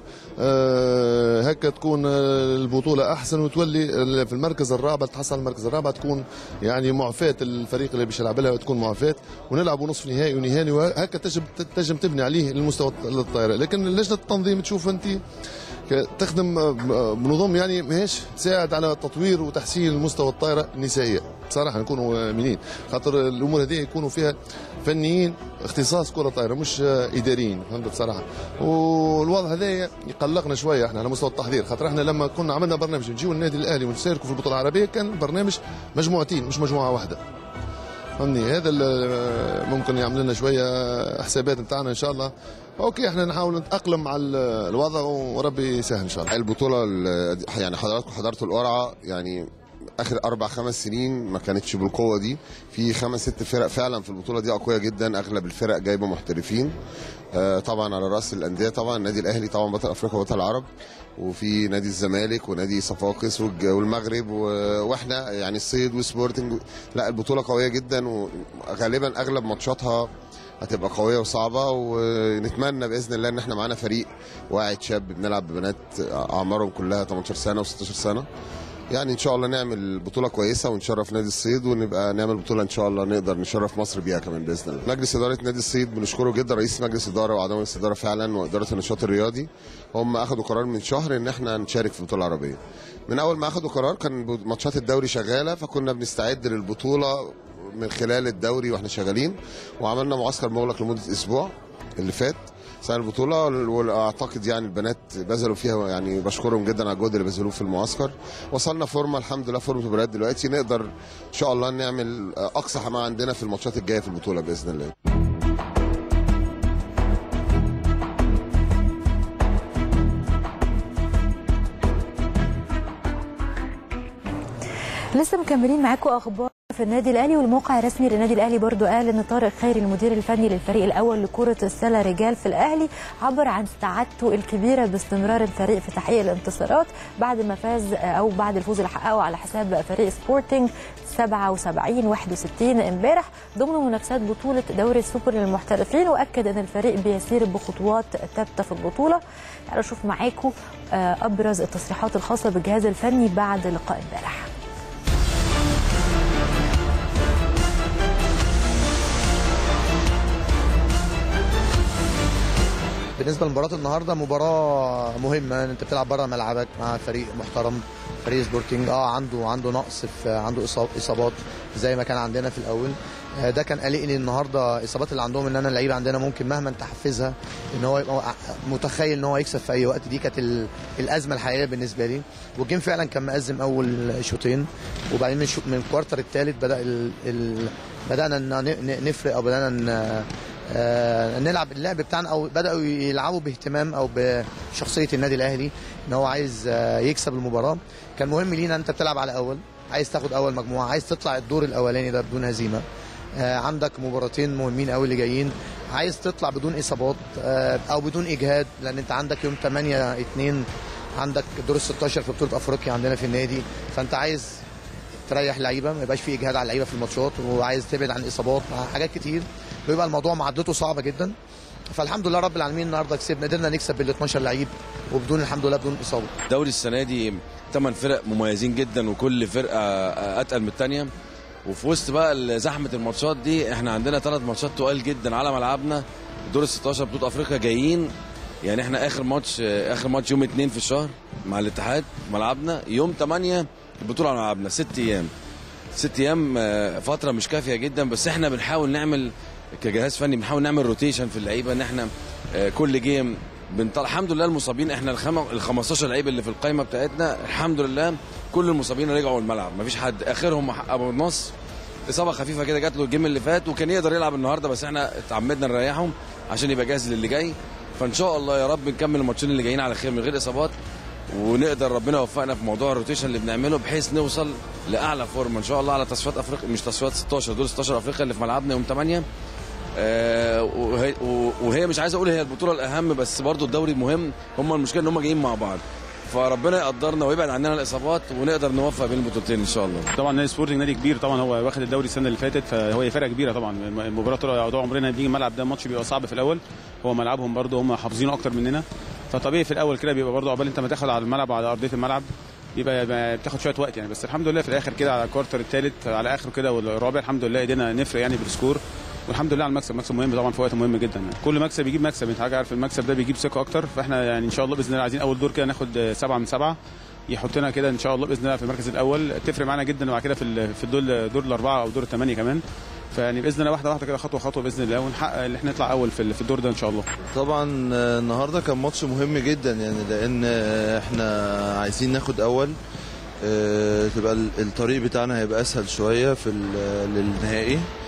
آه هكا تكون آه البطوله احسن وتولي ال- في المركز الرابع تحصل المركز الرابع تكون يعني معفاه الفريق اللي باش يلعب لها تكون معفاه ونلعبوا نصف نهائي ونهائي وهكا تجم تنجم تبني عليه المستوى الطائره لكن لجنه التنظيم تشوف انت ك- تخدم آه، بنظام يعني ماهيش تساعد على تطوير وتحسين المستوى الطائره النسائيه بصراحه نكونوا امينين خاطر الامور هذه يكونوا فيها فنيين اختصاص كره طائره مش آه، اداريين فهمت بصراحه والوضع هذا يقلقنا شويه احنا على مستوى التحضير خاطر احنا لما كنا عملنا برنامج نجيو النادي الاهلي ونشاركوا في البطوله العربيه كان برنامج مجموعتين مش مجموعه واحده فهمني هذا اللي ممكن يعمل لنا شويه حسابات نتاعنا ان شاء الله اوكي احنا نحاول نتاقلم مع ال- الوضع وربي يسهل ان شاء الله البطولة ال- يعني حضراتكم حضرتوا القرعة يعني اخر اربع خمس سنين ما كانتش بالقوه دي في خمس ست فرق فعلا في البطوله دي اقوياء جدا اغلب الفرق جايبه محترفين آه، طبعا على راس الانديه طبعا النادي الاهلي طبعا بطل افريقيا وبطل العرب وفي نادي الزمالك ونادي صفاقس والج- والمغرب و- واحنا يعني الصيد وسبورتنج لا البطوله قويه جدا وغالبا اغلب ماتشاتها هتبقى قويه وصعبه ونتمنى باذن الله ان احنا معانا فريق واعد شاب بنلعب ببنات اعمارهم كلها 18 سنه و16 سنه يعني ان شاء الله نعمل بطوله كويسه ونشرف نادي الصيد ونبقى نعمل بطوله ان شاء الله نقدر نشرف مصر بيها كمان باذن الله. مجلس اداره نادي الصيد بنشكره جدا رئيس مجلس اداره واعضاء مجلس اداره فعلا واداره النشاط الرياضي هم اخذوا قرار من شهر ان احنا نشارك في البطوله العربيه. من اول ما اخذوا قرار كان ماتشات الدوري شغاله فكنا بنستعد للبطوله من خلال الدوري واحنا شغالين وعملنا معسكر مغلق لمده اسبوع اللي فات سنة البطولة واعتقد يعني البنات بذلوا فيها يعني بشكرهم جدا على الجهد اللي بذلوه في المعسكر وصلنا فورمة الحمد لله فورمة البنات دلوقتي نقدر ان شاء الله نعمل اقصى ما عندنا في الماتشات الجاية في البطولة باذن الله لسه مكملين معاكم اخبار في النادي الاهلي والموقع الرسمي للنادي الاهلي برضو قال ان طارق خيري المدير الفني للفريق الاول لكره السله رجال في الاهلي عبر عن سعادته الكبيره باستمرار الفريق في تحقيق الانتصارات بعد ما فاز او بعد الفوز اللي حققه على حساب فريق سبورتنج 77 61 امبارح ضمن منافسات بطوله دوري السوبر للمحترفين واكد ان الفريق بيسير بخطوات ثابته في البطوله تعالوا نشوف معاكم آه، ابرز التصريحات الخاصه بالجهاز الفني بعد لقاء امبارح بالنسبه لمباراه النهارده مباراه مهمه انت بتلعب بره ملعبك مع فريق محترم فريق سبورتنج اه عنده عنده نقص في عنده إصاب- اصابات زي ما كان عندنا في الاول آه، ده كان قلقني النهارده الاصابات اللي عندهم ان انا اللعيبه عندنا ممكن مهما تحفزها ان هو يبقى متخيل ان هو يكسب في اي وقت دي كانت ال- الازمه الحقيقيه بالنسبه لي والجيم فعلا كان مأزم اول شوطين وبعدين من شو- من الكوارتر الثالث بدا ال... ال... بدانا ن- ن- نفرق او بدانا ن... آه، نلعب اللعب بتاعنا او بداوا يلعبوا باهتمام او بشخصيه النادي الاهلي ان هو عايز آه، يكسب المباراه كان مهم لينا انت بتلعب على اول عايز تاخد اول مجموعه عايز تطلع الدور الاولاني ده بدون هزيمه آه، عندك مباراتين مهمين قوي اللي جايين عايز تطلع بدون اصابات آه، او بدون اجهاد لان انت عندك يوم 8 2 عندك دور ال 16 في بطوله افريقيا عندنا في النادي فانت عايز تريح لعيبه ما يبقاش في اجهاد على اللعيبه في الماتشات وعايز تبعد عن اصابات مع حاجات كتير ويبقى الموضوع معدته صعبه جدا فالحمد لله رب العالمين النهارده كسبنا قدرنا نكسب بال 12 لعيب وبدون الحمد لله بدون اصابه دوري السنه دي ثمان فرق مميزين جدا وكل فرقه اتقل من الثانيه وفي وسط بقى زحمه الماتشات دي احنا عندنا ثلاث ماتشات تقال جدا على ملعبنا دور ال 16 بطوله افريقيا جايين يعني احنا اخر ماتش اخر ماتش يوم 2 في الشهر مع الاتحاد ملعبنا يوم 8 البطوله على ملعبنا ست ايام ست ايام آه، فتره مش كافيه جدا بس احنا بنحاول نعمل كجهاز فني بنحاول نعمل روتيشن في اللعيبه ان احنا آه، كل جيم بنطلع الحمد لله المصابين احنا الخم... ال 15 لعيب اللي في القائمه بتاعتنا الحمد لله كل المصابين رجعوا الملعب مفيش حد اخرهم ابو النصر اصابه خفيفه كده جات له الجيم اللي فات وكان يقدر يلعب النهارده بس احنا اتعمدنا نريحهم عشان يبقى جاهز للي جاي فان شاء الله يا رب نكمل الماتشين اللي جايين على خير من غير اصابات ونقدر ربنا يوفقنا في موضوع الروتيشن اللي بنعمله بحيث نوصل لاعلى فورمه ان شاء الله على تصفيات افريقيا مش تصفيات 16 دور 16 افريقيا اللي في ملعبنا يوم 8 آه وهي, وهي مش عايز اقول هي البطوله الاهم بس برضو الدوري مهم هم المشكله ان هم جايين مع بعض فربنا يقدرنا ويبعد عننا الاصابات ونقدر نوفق بين البطولتين ان شاء الله طبعا نادي سبورتنج نادي كبير طبعا هو واخد الدوري السنه اللي فاتت فهو هي فرقه كبيره طبعا المباراه طول طول عمرنا بيجي الملعب ده ماتش بيبقى صعب في الاول هو ملعبهم برده هم حافظينه اكتر مننا فطبيعي في الاول كده بيبقى برده عقبال انت ما تاخد على الملعب على ارضيه الملعب بيبقى يبقى بتاخد شويه وقت يعني بس الحمد لله في الاخر كده على الكوارتر الثالث على اخره كده والرابع الحمد لله قدرنا نفرق يعني بالسكور والحمد لله على المكسب مكسب مهم طبعا في وقت مهم جدا يعني. كل مكسب يجيب مكسب انت حاجه عارف المكسب ده بيجيب ثقه اكتر فاحنا يعني ان شاء الله باذن الله عايزين اول دور كده ناخد سبعه من سبعه يحطنا كده ان شاء الله باذن الله في المركز الاول تفرق معانا جدا بعد كده في ال- في الدور دور الاربعه او دور الثمانيه كمان فيعني باذن الله واحده واحده كده خطوه خطوه باذن الله ونحقق ان احنا نطلع اول في ال- في الدور ده ان شاء الله طبعا آه، النهارده كان ماتش مهم جدا يعني لان آه، احنا عايزين ناخد اول آه، تبقى ال- الطريق بتاعنا هيبقى اسهل شويه في ال- للنهائي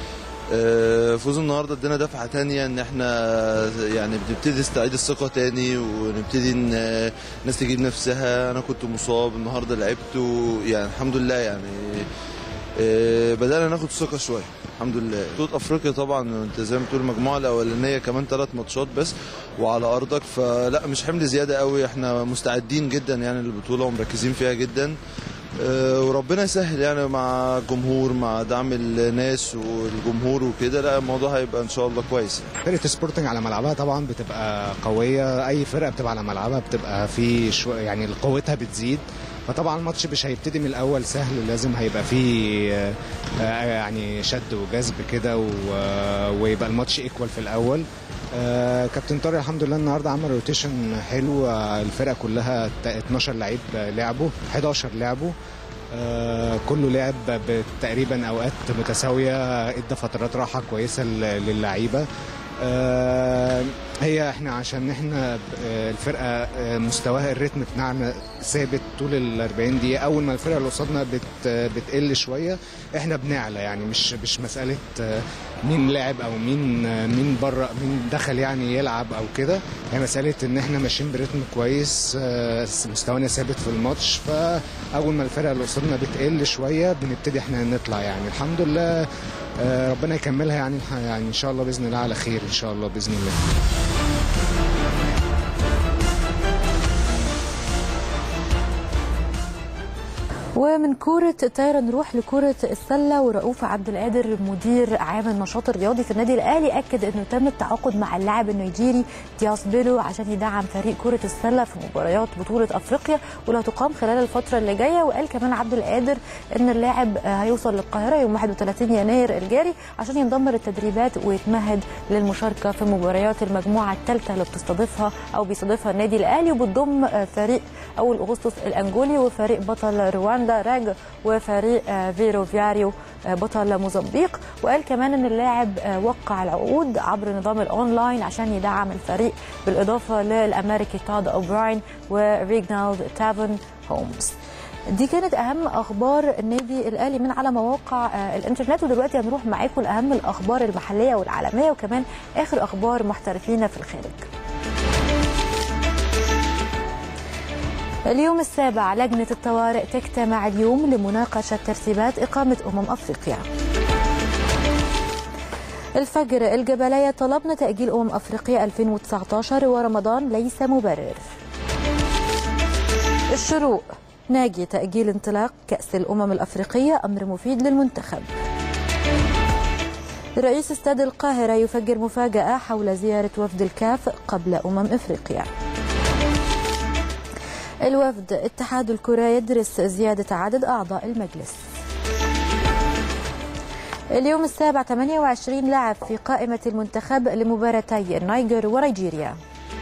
آه، فوز النهارده ادينا دفعه تانية ان احنا يعني بنبتدي نستعيد الثقه تاني ونبتدي ان آه، الناس تجيب نفسها انا كنت مصاب النهارده لعبت و- يعني الحمد لله يعني آه، بدانا ناخد ثقه شويه الحمد لله بطوله افريقيا طبعا انت زي ما بتقول المجموعه الاولانيه كمان ثلاث ماتشات بس وعلى ارضك فلا مش حمل زياده قوي احنا مستعدين جدا يعني للبطوله ومركزين فيها جدا آه، وربنا يسهل يعني مع الجمهور مع دعم الناس والجمهور وكده لا الموضوع هيبقى ان شاء الله كويس فرقه سبورتنج على ملعبها طبعا بتبقى قويه اي فرقه بتبقى على ملعبها بتبقى في شو يعني قوتها بتزيد فطبعا الماتش مش هيبتدي من الاول سهل لازم هيبقى فيه آه، آه، يعني شد وجذب كده و- ويبقى الماتش ايكوال في الاول آه، كابتن طارق الحمد لله النهارده عمل روتيشن حلو آه، الفرقه كلها ت- 12 لعيب لعبوا 11 لعبوا آه، كله لعب ب- تقريبا اوقات متساويه ادى فترات راحه كويسه لل- للعيبه آه، هي احنا عشان احنا ب- آه، الفرقه آه، مستواها الريتم بتاعنا ثابت طول ال 40 دقيقه اول ما الفرقه اللي قصادنا بت بتقل شويه احنا بنعلى يعني مش مش مساله آه، مين لعب او مين آه، مين بره مين دخل يعني يلعب او كده هي مساله ان احنا ماشيين بريتم كويس آه، مستوانا ثابت في الماتش فاول ما الفرقه اللي قصادنا بتقل شويه بنبتدي احنا نطلع يعني الحمد لله آه، ربنا يكملها يعني يعني ان شاء الله باذن الله على خير ان شاء الله باذن الله ومن كرة الطايرة نروح لكرة السلة ورؤوف عبد القادر مدير عام النشاط الرياضي في النادي الأهلي أكد أنه تم التعاقد مع اللاعب النيجيري دياس بيلو عشان يدعم فريق كرة السلة في مباريات بطولة أفريقيا واللي هتقام خلال الفترة اللي جاية وقال كمان عبد القادر أن اللاعب هيوصل للقاهرة يوم 31 يناير الجاري عشان ينضم للتدريبات ويتمهد للمشاركة في مباريات المجموعة الثالثة اللي بتستضيفها أو بيستضيفها النادي الأهلي وبتضم فريق أول أغسطس الأنجولي وفريق بطل رواندا راج وفريق آه، فيرو فياريو آه، بطل موزمبيق وقال كمان ان اللاعب آه، وقع العقود عبر نظام الاونلاين عشان يدعم الفريق بالاضافه للامريكي تاد اوبراين وريجنالد تافن هومز دي كانت اهم اخبار النادي الاهلي من على مواقع آه، الانترنت ودلوقتي هنروح معاكم لاهم الاخبار المحليه والعالميه وكمان اخر اخبار محترفين في الخارج اليوم السابع لجنة الطوارئ تجتمع اليوم لمناقشة ترتيبات إقامة أمم أفريقيا الفجر الجبلية طلبنا تأجيل أمم أفريقيا 2019 ورمضان ليس مبرر الشروق ناجي تأجيل انطلاق كأس الأمم الأفريقية أمر مفيد للمنتخب رئيس استاد القاهرة يفجر مفاجأة حول زيارة وفد الكاف قبل أمم أفريقيا الوفد اتحاد الكرة يدرس زيادة عدد أعضاء المجلس اليوم السابع 28 لاعب في قائمة المنتخب لمباراتي النيجر ونيجيريا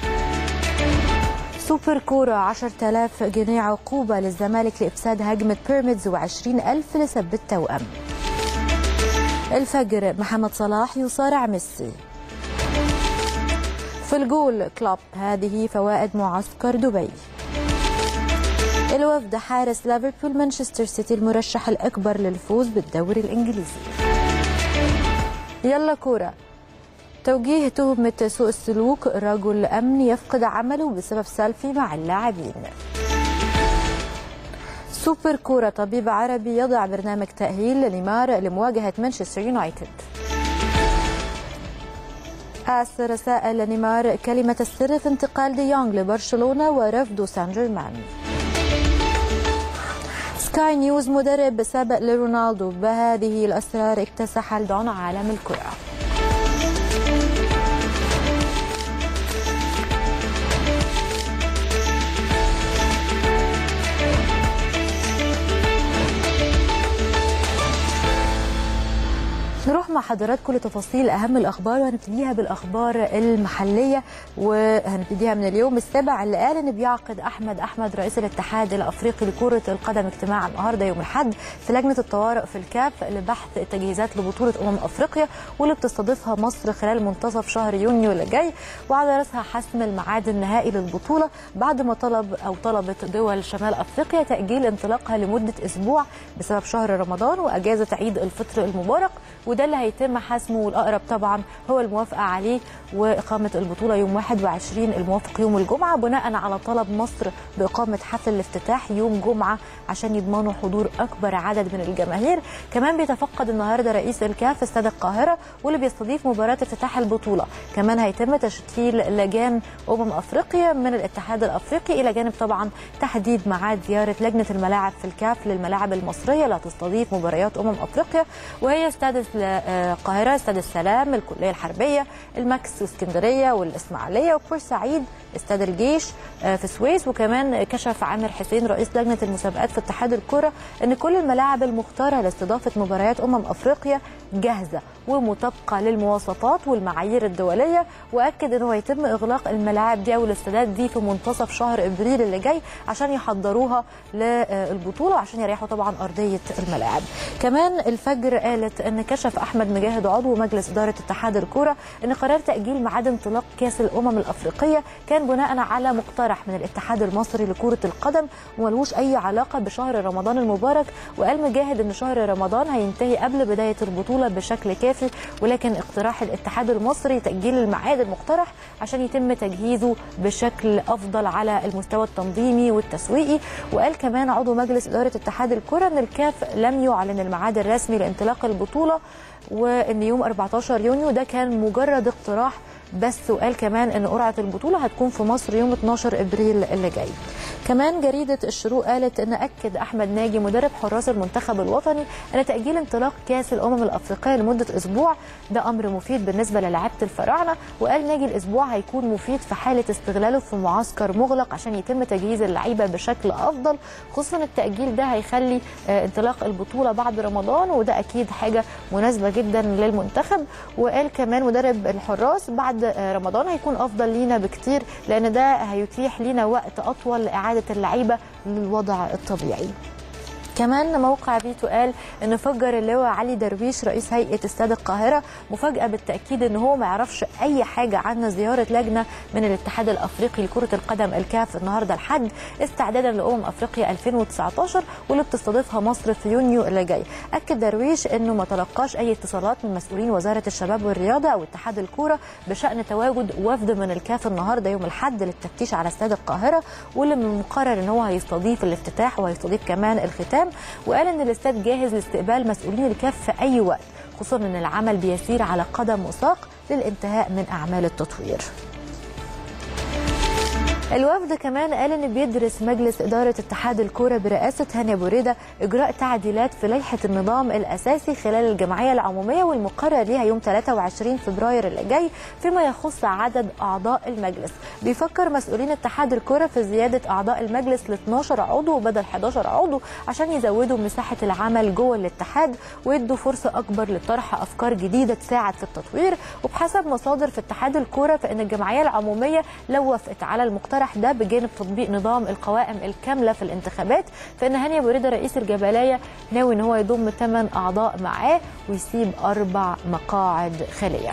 سوبر كورة 10000 جنيه عقوبة للزمالك لإفساد هجمة بيراميدز و20 ألف لسب التوأم الفجر محمد صلاح يصارع ميسي في الجول كلوب هذه فوائد معسكر دبي الوفد حارس ليفربول مانشستر سيتي المرشح الأكبر للفوز بالدوري الإنجليزي يلا كورة توجيه تهمة سوء السلوك رجل أمن يفقد عمله بسبب سيلفي مع اللاعبين سوبر كورة طبيب عربي يضع برنامج تأهيل لنيمار لمواجهة مانشستر يونايتد آس رسائل نيمار كلمة السر في انتقال دي يونغ لبرشلونة ورفض سان جيرمان سكاي نيوز مدرب سابق لرونالدو بهذه الأسرار اكتسح الدون عالم الكرة نروح مع حضراتكم لتفاصيل اهم الاخبار وهنبتديها بالاخبار المحليه وهنبتديها من اليوم السابع اللي قال ان بيعقد احمد احمد رئيس الاتحاد الافريقي لكره القدم اجتماع النهارده يوم الاحد في لجنه الطوارئ في الكاف لبحث التجهيزات لبطوله امم افريقيا واللي بتستضيفها مصر خلال منتصف شهر يونيو اللي جاي وعلى راسها حسم الميعاد النهائي للبطوله بعد ما طلب او طلبت دول شمال افريقيا تاجيل انطلاقها لمده اسبوع بسبب شهر رمضان واجازه عيد الفطر المبارك وده اللي هيتم حسمه والاقرب طبعا هو الموافقه عليه واقامه البطوله يوم 21 الموافق يوم الجمعه بناء على طلب مصر باقامه حفل الافتتاح يوم جمعه عشان يضمنوا حضور اكبر عدد من الجماهير كمان بيتفقد النهارده رئيس الكاف استاد القاهره واللي بيستضيف مباراه افتتاح البطوله كمان هيتم تشكيل لجان امم افريقيا من الاتحاد الافريقي الى جانب طبعا تحديد ميعاد زياره لجنه الملاعب في الكاف للملاعب المصريه اللي هتستضيف مباريات امم افريقيا وهي استاد القاهره استاد السلام الكليه الحربيه الماكس واسكندريه والاسماعيليه وبورسعيد استاد الجيش في السويس وكمان كشف عامر حسين رئيس لجنه المسابقات في اتحاد الكره ان كل الملاعب المختاره لاستضافه مباريات امم افريقيا جاهزه ومطابقه للمواصفات والمعايير الدوليه واكد انه هيتم اغلاق الملاعب دي او الاستادات دي في منتصف شهر ابريل اللي جاي عشان يحضروها للبطوله وعشان يريحوا طبعا ارضيه الملاعب. كمان الفجر قالت ان كشف احمد مجاهد عضو مجلس اداره اتحاد الكوره ان قرار تاجيل ميعاد انطلاق كاس الامم الافريقيه كان بناء على مقترح من الاتحاد المصري لكره القدم وملوش اي علاقه بشهر رمضان المبارك وقال مجاهد ان شهر رمضان هينتهي قبل بدايه البطوله بشكل كافي ولكن اقتراح الاتحاد المصري تاجيل الميعاد المقترح عشان يتم تجهيزه بشكل افضل على المستوى التنظيمي والتسويقي وقال كمان عضو مجلس اداره اتحاد الكره ان الكاف لم يعلن الميعاد الرسمي لانطلاق البطوله وان يوم 14 يونيو ده كان مجرد اقتراح بس وقال كمان ان قرعه البطوله هتكون في مصر يوم 12 ابريل اللي جاي. كمان جريده الشروق قالت ان اكد احمد ناجي مدرب حراس المنتخب الوطني ان تاجيل انطلاق كاس الامم الافريقيه لمده اسبوع ده امر مفيد بالنسبه للاعيبه الفراعنه وقال ناجي الاسبوع هيكون مفيد في حاله استغلاله في معسكر مغلق عشان يتم تجهيز اللعيبه بشكل افضل خصوصا التاجيل ده هيخلي انطلاق البطوله بعد رمضان وده اكيد حاجه مناسبه جدا للمنتخب وقال كمان مدرب الحراس بعد رمضان هيكون افضل لينا بكتير لان ده هيتيح لينا وقت اطول لاعاده اللعيبه للوضع الطبيعي كمان موقع فيتو قال ان فجر اللواء علي درويش رئيس هيئه استاد القاهره مفاجاه بالتاكيد ان هو ما يعرفش اي حاجه عن زياره لجنه من الاتحاد الافريقي لكره القدم الكاف النهارده الحد استعدادا لامم افريقيا 2019 واللي بتستضيفها مصر في يونيو اللي جاي اكد درويش انه ما تلقاش اي اتصالات من مسؤولين وزاره الشباب والرياضه او اتحاد الكوره بشان تواجد وفد من الكاف النهارده يوم الاحد للتفتيش على استاد القاهره واللي من المقرر ان هو هيستضيف الافتتاح وهيستضيف كمان الختام وقال ان الاستاد جاهز لاستقبال مسؤولين الكاف في اي وقت خصوصا ان العمل بيسير على قدم وساق للانتهاء من اعمال التطوير الوفد كمان قال ان بيدرس مجلس اداره اتحاد الكوره برئاسه هاني ابو ريده اجراء تعديلات في لائحه النظام الاساسي خلال الجمعيه العموميه والمقرر ليها يوم 23 فبراير اللي جاي فيما يخص عدد اعضاء المجلس بيفكر مسؤولين اتحاد الكوره في زياده اعضاء المجلس ل 12 عضو بدل 11 عضو عشان يزودوا مساحه العمل جوه الاتحاد ويدوا فرصه اكبر لطرح افكار جديده تساعد في التطوير وبحسب مصادر في اتحاد الكوره فان الجمعيه العموميه لو وافقت على المقترح ده بجانب تطبيق نظام القوائم الكامله في الانتخابات فان هاني ابو ريده رئيس الجبليه ناوي ان هو يضم 8 اعضاء معاه ويسيب اربع مقاعد خاليه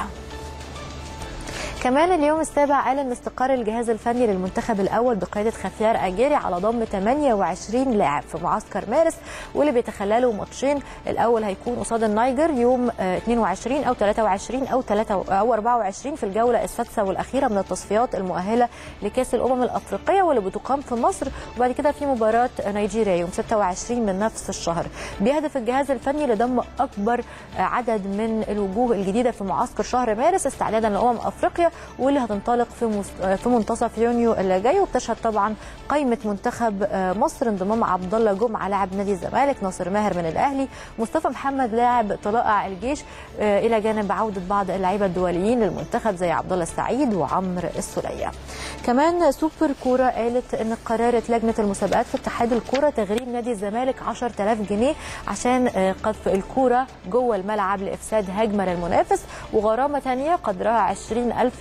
كمان اليوم السابع قال ان استقر الجهاز الفني للمنتخب الاول بقياده خفيار اجيري على ضم 28 لاعب في معسكر مارس واللي بيتخللوا ماتشين الاول هيكون قصاد النيجر يوم 22 او 23 او 3 او 24 في الجوله السادسه والاخيره من التصفيات المؤهله لكاس الامم الافريقيه واللي بتقام في مصر وبعد كده في مباراه نيجيريا يوم 26 من نفس الشهر بيهدف الجهاز الفني لضم اكبر عدد من الوجوه الجديده في معسكر شهر مارس استعدادا لامم افريقيا واللي هتنطلق في في منتصف يونيو اللي جاي وبتشهد طبعا قائمه منتخب مصر انضمام عبد الله جمعه لاعب نادي الزمالك ناصر ماهر من الاهلي مصطفى محمد لاعب طلائع الجيش الى جانب عوده بعض اللعيبه الدوليين للمنتخب زي عبد الله السعيد وعمرو السوليه كمان سوبر كوره قالت ان قررت لجنه المسابقات في اتحاد الكوره تغريم نادي الزمالك 10000 جنيه عشان قذف الكوره جوه الملعب لافساد هجمه للمنافس وغرامه ثانيه قدرها 20000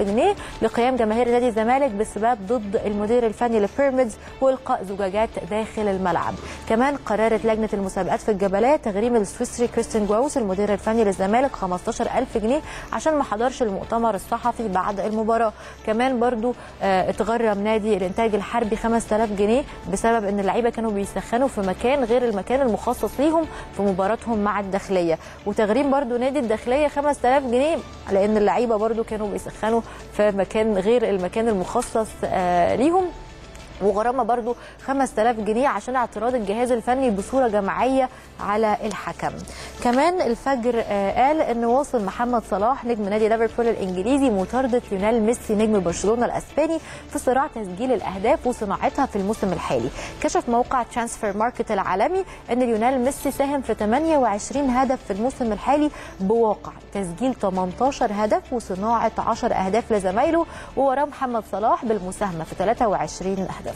ألف جنيه لقيام جماهير نادي الزمالك بالسباب ضد المدير الفني لبيراميدز والقاء زجاجات داخل الملعب كمان قررت لجنه المسابقات في الجبلات تغريم السويسري كريستيان جواوس المدير الفني للزمالك 15000 جنيه عشان ما حضرش المؤتمر الصحفي بعد المباراه كمان برضو آه، اتغرم نادي الانتاج الحربي 5000 جنيه بسبب ان اللعيبه كانوا بيسخنوا في مكان غير المكان المخصص ليهم في مباراتهم مع الداخليه وتغريم برضو نادي الداخليه 5000 جنيه لان اللعيبه برضو كانوا بيسخنوا في مكان غير المكان المخصص آه، ليهم وغرامه برضو 5000 جنيه عشان اعتراض الجهاز الفني بصوره جماعيه على الحكم كمان الفجر آه، قال ان واصل محمد صلاح نجم نادي ليفربول الانجليزي مطارده ليونيل ميسي نجم برشلونه الاسباني في صراع تسجيل الاهداف وصناعتها في الموسم الحالي كشف موقع ترانسفير ماركت العالمي ان ليونيل ميسي ساهم في 28 هدف في الموسم الحالي بواقع تسجيل 18 هدف وصناعه 10 اهداف لزمايله ووراه محمد صلاح بالمساهمه في 23 هدف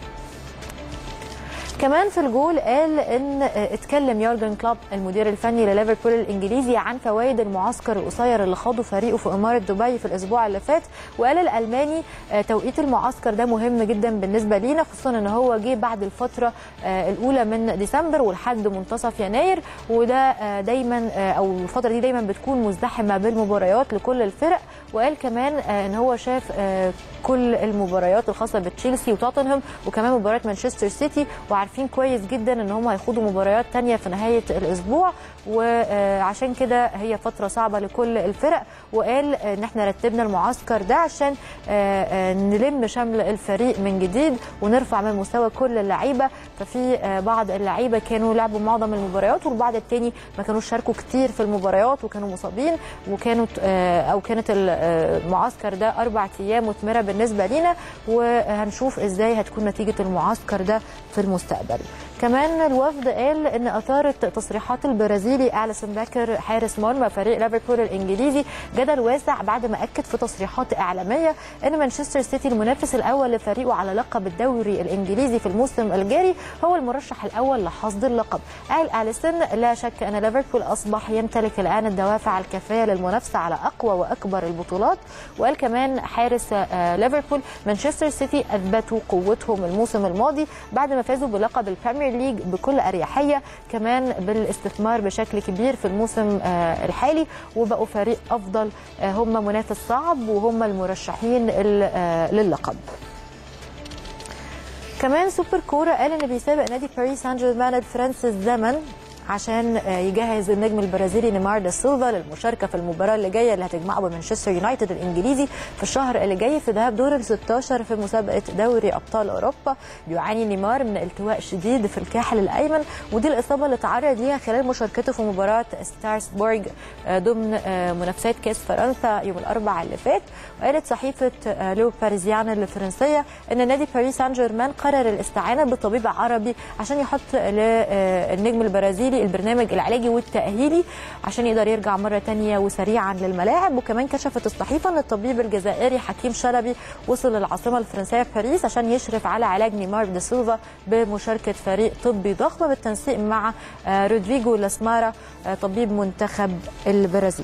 كمان في الجول قال ان اتكلم يورجن كلوب المدير الفني لليفربول الانجليزي عن فوائد المعسكر القصير اللي خاضه فريقه في اماره دبي في الاسبوع اللي فات وقال الالماني آه، توقيت المعسكر ده مهم جدا بالنسبه لينا خصوصا ان هو جه بعد الفتره آه، الاولى من ديسمبر ولحد منتصف يناير وده آه، دايما آه، او الفتره دي دايما بتكون مزدحمه بالمباريات لكل الفرق وقال كمان آه، ان هو شاف آه، كل المباريات الخاصه بتشيلسي وتوتنهام وكمان مباراه مانشستر سيتي وعارفين كويس جدا ان هم هيخوضوا مباريات تانية في نهايه الاسبوع وعشان كده هي فتره صعبه لكل الفرق وقال ان احنا رتبنا المعسكر ده عشان آه، آه، نلم شمل الفريق من جديد ونرفع من مستوى كل اللعيبه ففي آه، بعض اللعيبه كانوا لعبوا معظم المباريات والبعض التاني ما كانوش شاركوا كتير في المباريات وكانوا مصابين وكانت آه، او كانت ال- آه، المعسكر ده اربع ايام مثمره بالنسبه لينا وهنشوف ازاي هتكون نتيجه المعسكر ده في المستقبل كمان الوفد قال ان اثارت تصريحات البرازيلي اليسون باكر حارس مرمى فريق ليفربول الانجليزي جدل واسع بعد ما اكد في تصريحات اعلاميه ان مانشستر سيتي المنافس الاول لفريقه على لقب الدوري الانجليزي في الموسم الجاري هو المرشح الاول لحصد اللقب قال اليسون لا شك ان ليفربول اصبح يمتلك الان الدوافع الكافيه للمنافسه على اقوى واكبر البطولات وقال كمان حارس آه، ليفربول مانشستر سيتي اثبتوا قوتهم الموسم الماضي بعد ما فازوا بلقب البريمير ليج بكل اريحيه كمان بالاستثمار بشكل كبير في الموسم آه، الحالي وبقوا فريق افضل آه، هم منافس صعب وهم المرشحين ال- آه، للقب كمان سوبر كوره قال ان بيسابق نادي باريس سان جيرمان الفرنسي الزمن عشان آه، يجهز النجم البرازيلي نيمار دا سيلفا للمشاركه في المباراه اللي جايه اللي هتجمعه بمانشستر يونايتد الانجليزي في الشهر اللي جاي في ذهاب دور ال 16 في مسابقه دوري ابطال اوروبا بيعاني نيمار من التواء شديد في الكاحل الايمن ودي الاصابه اللي تعرض ليها خلال مشاركته في مباراه ستارسبورغ آه، ضمن آه، منافسات كاس فرنسا يوم الاربعاء اللي فات وقالت صحيفه آه، لو باريزيان الفرنسيه ان نادي باريس سان جيرمان قرر الاستعانه بطبيب عربي عشان يحط للنجم البرازيلي البرنامج العلاجي والتاهيلي عشان يقدر يرجع مره تانية وسريعا للملاعب وكمان كشفت الصحيفه ان الطبيب الجزائري حكيم شلبي وصل للعاصمه الفرنسيه باريس عشان يشرف على علاج نيمار دا سيلفا بمشاركه فريق طبي ضخم بالتنسيق مع آه، رودريجو لاسمارا آه، طبيب منتخب البرازيل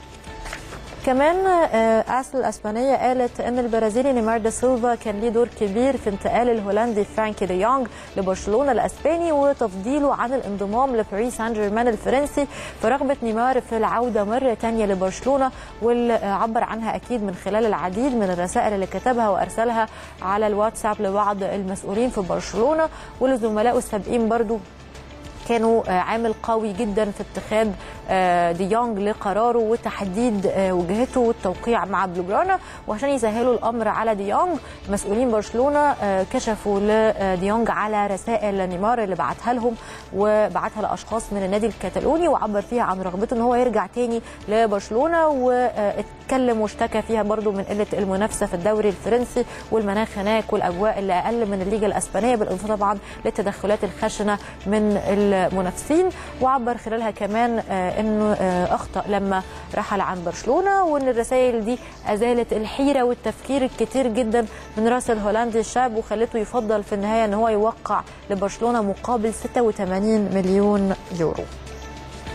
كمان آه، اسل الاسبانيه قالت ان البرازيلي نيمار دا سيلفا كان ليه دور كبير في انتقال الهولندي فرانكي دي يونغ لبرشلونه الاسباني وتفضيله عن الانضمام لباريس سان جيرمان الفرنسي فرغبه نيمار في العوده مره تانية لبرشلونه واللي آه، عبر عنها اكيد من خلال العديد من الرسائل اللي كتبها وارسلها على الواتساب لبعض المسؤولين في برشلونه ولزملائه السابقين برضو كانوا آه، عامل قوي جدا في اتخاذ آه، ديونج لقراره وتحديد آه، وجهته والتوقيع مع بلوجرانا وعشان يسهلوا الامر على ديونج مسؤولين برشلونه آه، كشفوا لديونج على رسائل نيمار اللي بعتها لهم وبعتها لاشخاص من النادي الكتالوني وعبر فيها عن رغبته ان هو يرجع تاني لبرشلونه واتكلم واشتكى فيها برضو من قله المنافسه في الدوري الفرنسي والمناخ هناك والاجواء اللي اقل من الليجا الاسبانيه بالاضافه طبعا للتدخلات الخشنه من المنافسين وعبر خلالها كمان آه، انه آه، اخطا لما رحل عن برشلونه وان الرسائل دي ازالت الحيره والتفكير الكتير جدا من راس الهولندي الشاب وخلته يفضل في النهايه ان هو يوقع لبرشلونه مقابل 86 مليون يورو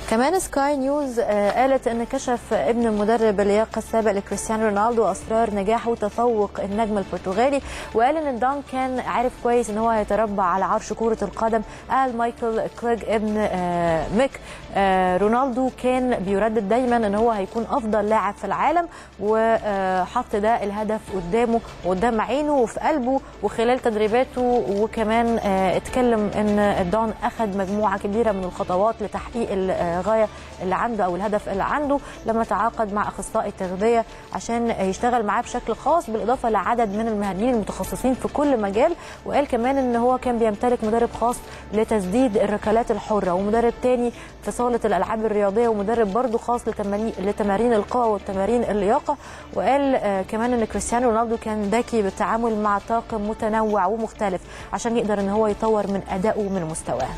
كمان سكاي نيوز آه، قالت ان كشف ابن المدرب اللياقه السابق لكريستيانو رونالدو اسرار نجاح وتفوق النجم البرتغالي وقال ان دون كان عارف كويس ان هو هيتربع على عرش كره القدم قال مايكل كليج ابن آه، ميك آه، رونالدو كان بيردد دايما ان هو هيكون افضل لاعب في العالم وحط ده الهدف قدامه وقدام عينه وفي قلبه وخلال تدريباته وكمان آه، اتكلم ان دون اخذ مجموعه كبيره من الخطوات لتحقيق الغايه اللي عنده او الهدف اللي عنده لما تعاقد مع اخصائي التغذيه عشان يشتغل معاه بشكل خاص بالاضافه لعدد من المهنيين المتخصصين في كل مجال وقال كمان ان هو كان بيمتلك مدرب خاص لتسديد الركلات الحره ومدرب تاني في صاله الالعاب الرياضيه ومدرب برضه خاص لتمارين لتمارين القوه والتمارين اللياقه وقال آه، كمان ان كريستيانو رونالدو كان ذكي بالتعامل مع طاقم متنوع ومختلف عشان يقدر ان هو يطور من ادائه ومن مستواه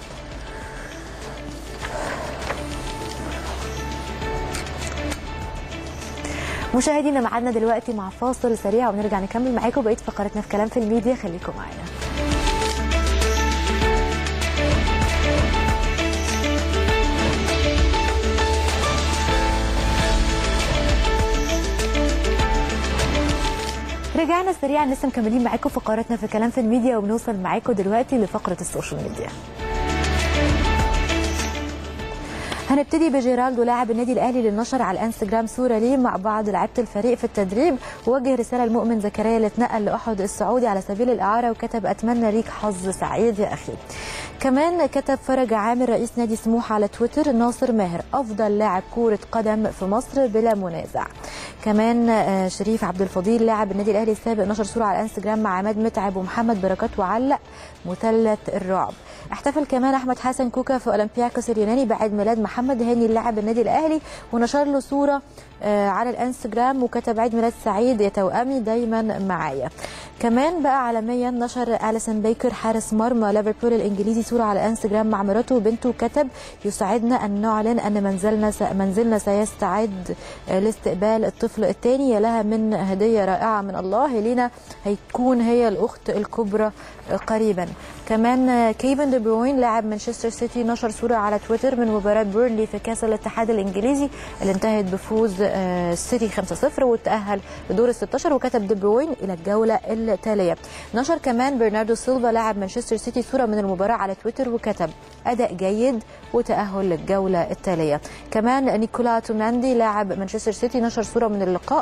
مشاهدينا معادنا دلوقتي مع فاصل سريع ونرجع نكمل معاكم بقيه فقراتنا في كلام في الميديا خليكم معانا رجعنا سريعا لسه مكملين معاكم فقراتنا في كلام في الميديا وبنوصل معاكم دلوقتي لفقره السوشيال ميديا هنبتدي بجيرالدو لاعب النادي الاهلي اللي نشر على الانستجرام صوره ليه مع بعض لعيبه الفريق في التدريب ووجه رساله لمؤمن زكريا اللي اتنقل لاحد السعودي على سبيل الاعاره وكتب اتمنى ليك حظ سعيد يا اخي كمان كتب فرج عامر رئيس نادي سموحه على تويتر ناصر ماهر افضل لاعب كوره قدم في مصر بلا منازع كمان آه، شريف عبد الفضيل لاعب النادي الاهلي السابق نشر صوره على الانستجرام مع عماد متعب ومحمد بركات وعلق مثلث الرعب احتفل كمان احمد حسن كوكا في اولمبياكوس اليوناني بعيد ميلاد محمد هاني لاعب النادي الاهلي ونشر له صوره آه، على الانستجرام وكتب عيد ميلاد سعيد يا توأمي دايما معايا كمان بقى عالميا نشر اليسون بيكر حارس مرمى ليفربول الانجليزي صوره على الانستجرام مع مراته وبنته وكتب يسعدنا ان نعلن ان منزلنا س... منزلنا سيستعد آه، لاستقبال الطفل الثاني يا لها من هديه رائعه من الله هيلينا هيكون هي الاخت الكبرى آه، قريبا كمان آه، كيفن دي بروين لاعب مانشستر سيتي نشر صوره على تويتر من مباراه بيرنلي في كاس الاتحاد الانجليزي اللي انتهت بفوز آه، السيتي 5-0 وتاهل لدور ال 16 وكتب دي بروين الى الجوله التاليه نشر كمان برناردو سيلفا لاعب مانشستر سيتي صوره من المباراه على تويتر وكتب اداء جيد وتاهل للجوله التاليه كمان نيكولا توماندي لاعب مانشستر سيتي نشر صوره من اللقاء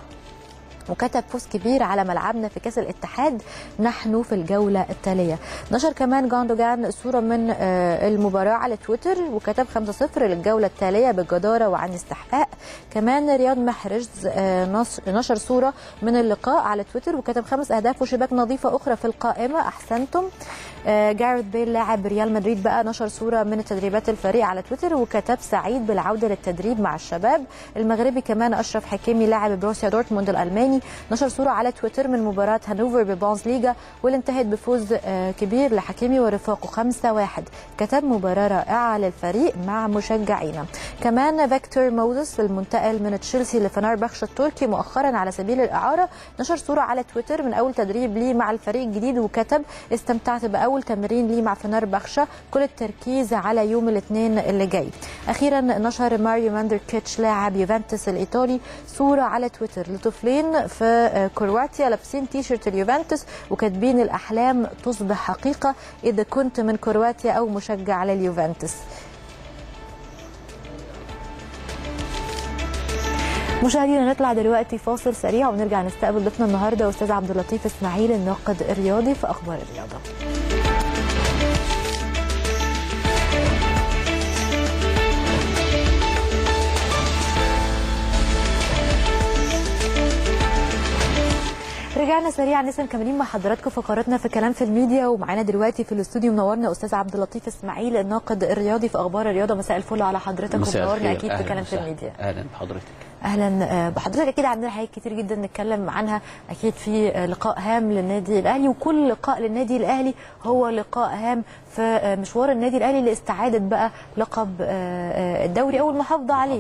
وكتب فوز كبير على ملعبنا في كاس الاتحاد نحن في الجوله التاليه نشر كمان جاندوجان صوره من آه، المباراه على تويتر وكتب 5-0 للجوله التاليه بجداره وعن استحقاق كمان رياض محرز آه، نص- نشر صوره من اللقاء على تويتر وكتب خمس اهداف وشباك نظيفه اخرى في القائمه احسنتم آه، جاريث بيل لاعب ريال مدريد بقى نشر صوره من تدريبات الفريق على تويتر وكتب سعيد بالعوده للتدريب مع الشباب المغربي كمان اشرف حكيمي لاعب بروسيا دورتموند الالماني نشر صوره على تويتر من مباراه هانوفر ببونز ليجا واللي انتهت بفوز آه، كبير لحكيمي ورفاقه 5-1 كتب مباراه رائعه للفريق مع مشجعينا كمان فيكتور مودس المنتقل من تشيلسي لفنربخش التركي مؤخرا على سبيل الاعاره نشر صوره على تويتر من اول تدريب ليه مع الفريق الجديد وكتب استمتعت باول تمرين ليه مع فنربخشة كل التركيز على يوم الاثنين اللي جاي اخيرا نشر ماريو ماندركيتش لاعب يوفنتوس الايطالي صوره على تويتر لطفلين في آه، كرواتيا لابسين تيشرت اليوفنتوس وكاتبين الاحلام تصبح حقيقه اذا كنت من كرواتيا او مشجع لليوفنتوس مشاهدينا نطلع دلوقتي فاصل سريع ونرجع نستقبل ضيفنا النهارده استاذ عبد اللطيف اسماعيل الناقد الرياضي في اخبار الرياضه رجعنا سريعا لسه مكملين مع حضراتكم فقراتنا في كلام في الميديا ومعانا دلوقتي في الاستوديو منورنا استاذ عبد اللطيف اسماعيل الناقد الرياضي في اخبار الرياضه مساء الفل على حضرتك مساء ومنورنا الخير. اكيد في أهلاً كلام في وسهلاً. الميديا اهلا بحضرتك اهلا آه، بحضرتك اكيد عندنا حاجات كتير جدا نتكلم عنها اكيد في آه، لقاء هام للنادي الاهلي وكل لقاء للنادي الاهلي هو لقاء هام في آه، مشوار النادي الاهلي لاستعاده بقى لقب آه، آه، الدوري او المحافظه عليه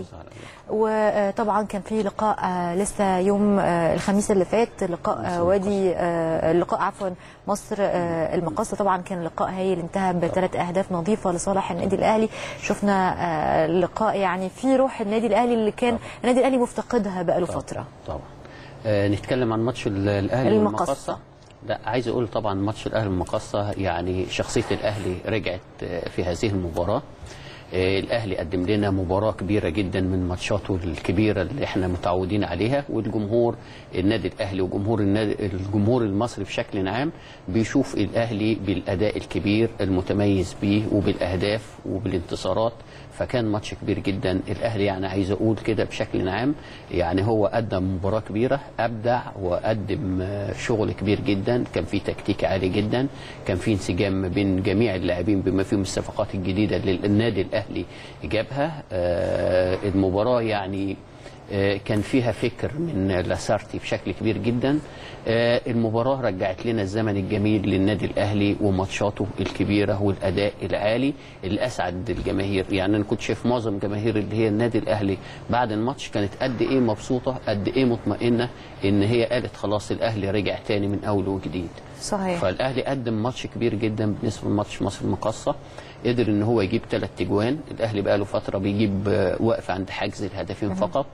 وطبعا كان في لقاء آه، لسه يوم آه، الخميس اللي فات لقاء آه، وادي آه، لقاء عفوا مصر آه، المقاصه طبعا كان لقاء هايل انتهى بثلاث اهداف نظيفه لصالح النادي الاهلي شفنا آه، لقاء يعني في روح النادي الاهلي اللي كان النادي الاهلي مفتقدها بقاله فتره طبعا آه نتكلم عن ماتش ال- الاهلي المقصة. والمقصه لا عايز اقول طبعا ماتش الاهلي والمقصه يعني شخصيه الاهلي رجعت آه، في هذه المباراه آه، الاهلي قدم لنا مباراه كبيره جدا من ماتشاته الكبيره اللي احنا متعودين عليها والجمهور النادي الاهلي وجمهور النادي الجمهور المصري بشكل عام بيشوف الاهلي بالاداء الكبير المتميز بيه وبالاهداف وبالانتصارات فكان ماتش كبير جدا الاهلي يعني عايز اقول كده بشكل عام يعني هو قدم مباراه كبيره ابدع وقدم آه، شغل كبير جدا كان في تكتيك عالي جدا كان في انسجام ما بين جميع اللاعبين بما فيهم الصفقات الجديده اللي النادي الاهلي جابها آه، المباراه يعني آه، كان فيها فكر من لاسارتي بشكل كبير جدا آه، المباراة رجعت لنا الزمن الجميل للنادي الأهلي وماتشاته الكبيرة والأداء العالي اللي أسعد الجماهير يعني أنا كنت شايف معظم جماهير اللي هي النادي الأهلي بعد الماتش كانت قد إيه مبسوطة قد إيه مطمئنة إن هي قالت خلاص الأهلي رجع تاني من أول وجديد صحيح فالاهلي قدم ماتش كبير جدا بالنسبه لماتش مصر المقاصه قدر ان هو يجيب ثلاث تجوان الاهلي بقى له فتره بيجيب آه، واقف عند حاجز الهدفين فقط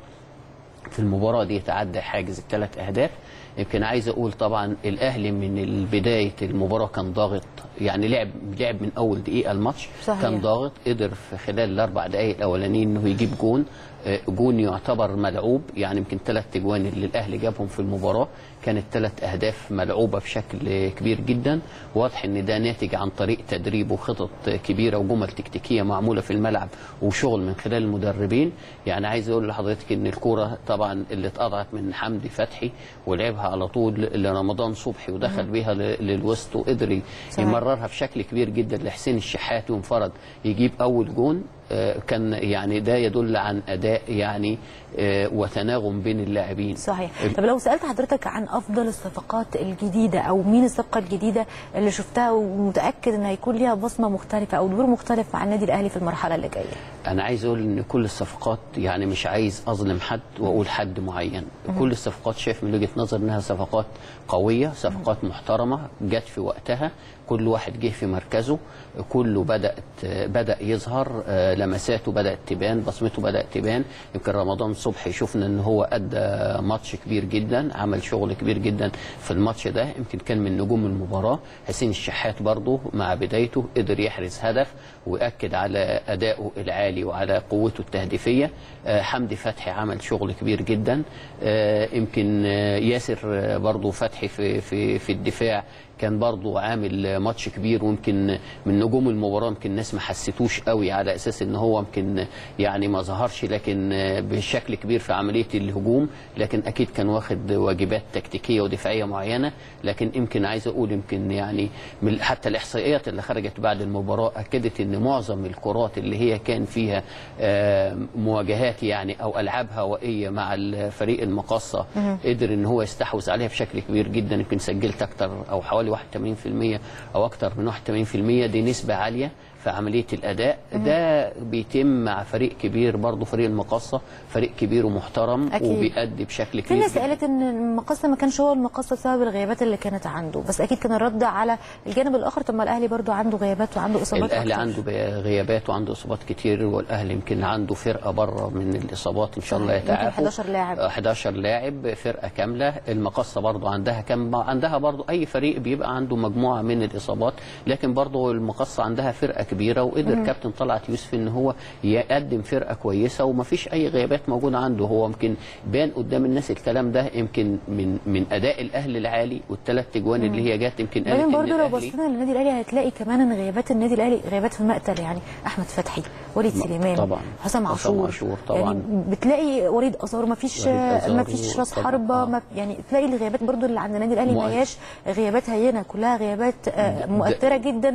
في المباراه دي تعدى حاجز الثلاث اهداف يمكن عايز اقول طبعا الاهلي من بدايه المباراه كان ضاغط يعني لعب لعب من اول دقيقه الماتش صحيح. كان ضاغط قدر في خلال الاربع دقائق الاولانيين انه يجيب جون آه، جون يعتبر ملعوب يعني يمكن ثلاث تجوان اللي الاهلي جابهم في المباراه كانت ثلاث اهداف ملعوبه بشكل كبير جدا واضح ان ده ناتج عن طريق تدريب وخطط كبيره وجمل تكتيكيه معموله في الملعب وشغل من خلال المدربين يعني عايز اقول لحضرتك ان الكوره طبعا اللي اتقطعت من حمدي فتحي ولعبها على طول لرمضان صبحي ودخل بيها ل- للوسط وقدر صحيح. يمررها بشكل كبير جدا لحسين الشحات وانفرد يجيب اول جون آه، كان يعني ده يدل عن اداء يعني آه، وتناغم بين اللاعبين صحيح طب لو سالت حضرتك عن افضل الصفقات الجديده او مين الصفقه الجديده اللي شفتها ومتاكد ان هيكون ليها بصمه مختلفه او دور مختلف مع النادي الاهلي في المرحله اللي جايه انا عايز اقول ان كل الصفقات يعني مش عايز اظلم حد واقول حد معين مهم. كل الصفقات شايف من وجهه نظر انها صفقات قويه صفقات محترمه جت في وقتها كل واحد جه في مركزه كله بدات بدا يظهر آه، لمساته بدات تبان بصمته بدات تبان يمكن رمضان صبحي شفنا ان هو ادى ماتش كبير جدا عمل شغل كبير جدا في الماتش ده يمكن كان من نجوم المباراه حسين الشحات برضه مع بدايته قدر يحرز هدف واكد على ادائه العالي وعلى قوته التهديفيه آه، حمدي فتحي عمل شغل كبير جدا آه، يمكن آه، ياسر آه، برضه فتحي في في في الدفاع كان برضه عامل ماتش كبير ويمكن من نجوم المباراه يمكن الناس ما حسيتوش قوي على اساس ان هو يمكن يعني ما ظهرش لكن بشكل كبير في عمليه الهجوم لكن اكيد كان واخد واجبات تكتيكيه ودفاعيه معينه لكن يمكن عايز اقول يمكن يعني من حتى الاحصائيات اللي خرجت بعد المباراه اكدت ان معظم الكرات اللي هي كان فيها آه، مواجهات يعني او العاب هوائيه مع الفريق المقاصه مهم. قدر ان هو يستحوذ عليها بشكل كبير جدا يمكن سجلت اكتر او حوالي 81% او اكتر من 81% دي نسبه عاليه في عمليه الاداء مهم. ده بيتم مع فريق كبير برضه فريق المقاصه فريق كبير ومحترم أكيد. وبيأدي بشكل في كبير ناس جدا. قالت ان المقصه ما كانش هو المقصه بسبب الغيابات اللي كانت عنده بس اكيد كان الرد على الجانب الاخر طب ما الاهلي برضو عنده غيابات وعنده اصابات الاهلي أكتر. عنده بي- غيابات وعنده اصابات كتير والاهلي يمكن عنده فرقه بره من الاصابات ان شاء الله يمكن يتعافوا 11 لاعب. آه، 11 لاعب فرقه كامله المقصه برضو عندها كم عندها برضو اي فريق بيبقى عنده مجموعه من الاصابات لكن برضو المقصه عندها فرقه كبيره وقدر مم. كابتن طلعت يوسف ان هو يقدم فرقه كويسه ومفيش اي غيابات موجوده عنده هو يمكن بان قدام الناس الكلام ده يمكن من من اداء الاهلي العالي والثلاث تجوان اللي هي جت يمكن قالت بعدين ان برضه لو الاهلي بصينا للنادي الاهلي هتلاقي كمان ان غيابات النادي الاهلي غيابات في المقتل يعني احمد فتحي وليد سليمان طبعا. حسام حسام عاشور عاشور طبعا. يعني بتلاقي وليد ازار ما فيش وليد أزارو ما فيش راس طبعا. حربه ما يعني تلاقي الغيابات برضه اللي عند النادي الاهلي ما مؤثر. هياش غيابات هينه كلها غيابات آه، مؤثره جدا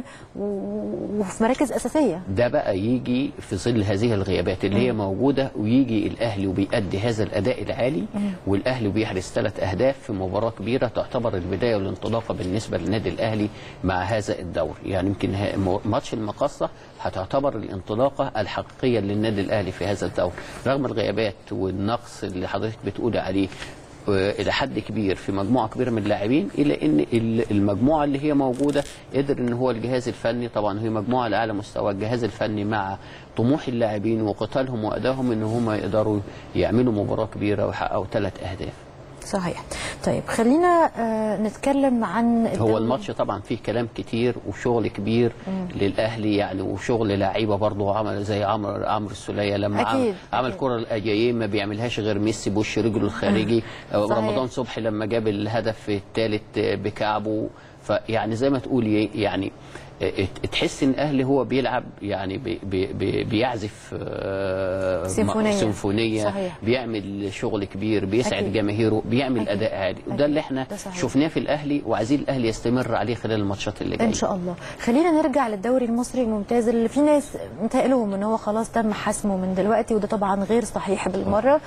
و- وفي مراكز اساسيه ده بقى يجي في ظل هذه الغيابات اللي هي موجوده ويجي الاهلي الاهلي وبيأدي هذا الاداء العالي والاهلي بيحرز ثلاث اهداف في مباراه كبيره تعتبر البدايه والانطلاقه بالنسبه للنادي الاهلي مع هذا الدور يعني يمكن ها- مو- ماتش المقصه هتعتبر الانطلاقه الحقيقيه للنادي الاهلي في هذا الدور رغم الغيابات والنقص اللي حضرتك بتقولي عليه آه، الى حد كبير في مجموعه كبيره من اللاعبين الا ان ال- المجموعه اللي هي موجوده قدر ان هو الجهاز الفني طبعا هي مجموعه على اعلى مستوى الجهاز الفني مع طموح اللاعبين وقتالهم وادائهم ان هم يقدروا يعملوا مباراه كبيره ويحققوا ثلاث اهداف صحيح طيب خلينا آه، نتكلم عن هو الدوري. الماتش طبعا فيه كلام كتير وشغل كبير مم. للاهلي يعني وشغل لعيبه برضه عمل زي عمرو عمرو السوليه لما أكيد، عمل, عمل أكيد. كره الاجاييه ما بيعملهاش غير ميسي بوش رجله الخارجي أو صحيح. رمضان صبحي لما جاب الهدف الثالث بكعبه فيعني زي ما تقول يعني ات- تحس ان الاهلي هو بيلعب يعني بي بي بي بيعزف آه، سيمفونية. سيمفونيه صحيح. بيعمل شغل كبير بيسعد أكيد. جماهيره بيعمل أكيد. اداء عالي أكيد. وده اللي احنا ده صحيح. شفناه في الاهلي وعايزين الاهلي يستمر عليه خلال الماتشات اللي جايه ان شاء الله خلينا نرجع للدوري المصري الممتاز اللي في ناس متقلهم ان هو خلاص تم حسمه من دلوقتي وده طبعا غير صحيح بالمره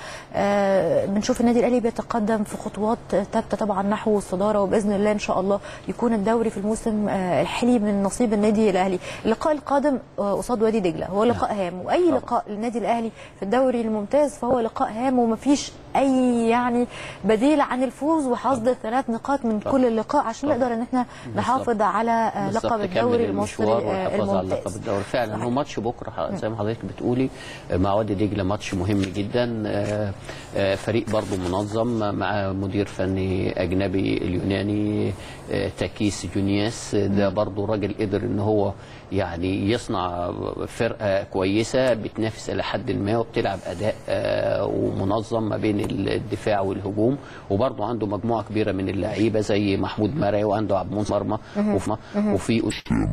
آه بنشوف النادي الاهلي بيتقدم في خطوات ثابته طبعا نحو الصداره وباذن الله ان شاء الله يكون الدوري في الموسم آه الحالي من نصيب النادي الاهلي اللقاء القادم آه، قصاد وادي دجله هو لقاء هام واي لقاء للنادي الاهلي في الدوري الممتاز فهو لقاء هام ومفيش اي يعني بديل عن الفوز وحصد الثلاث نقاط من كل اللقاء عشان نقدر ان احنا نحافظ على آه، بالظبط لقب كمل الدوري المصري المشوار آه، والحفاظ على الممتاز لقب الدوري فعلا هو ماتش بكره زي ما حضرتك بتقولي مع وادي دجله ماتش مهم جدا آه، آه، فريق برضه منظم مع مدير فني اجنبي اليوناني آه، تاكيس جونياس ده برضه راجل قدر ان هو يعني يصنع فرقه كويسه بتنافس الى حد ما وبتلعب اداء آه، ومنظم ما بين الدفاع والهجوم وبرضه عنده مجموعه كبيره من اللعيبه زي محمود مرعي وعنده عبد المنصف مرمى مهم. وفي مهم. وفي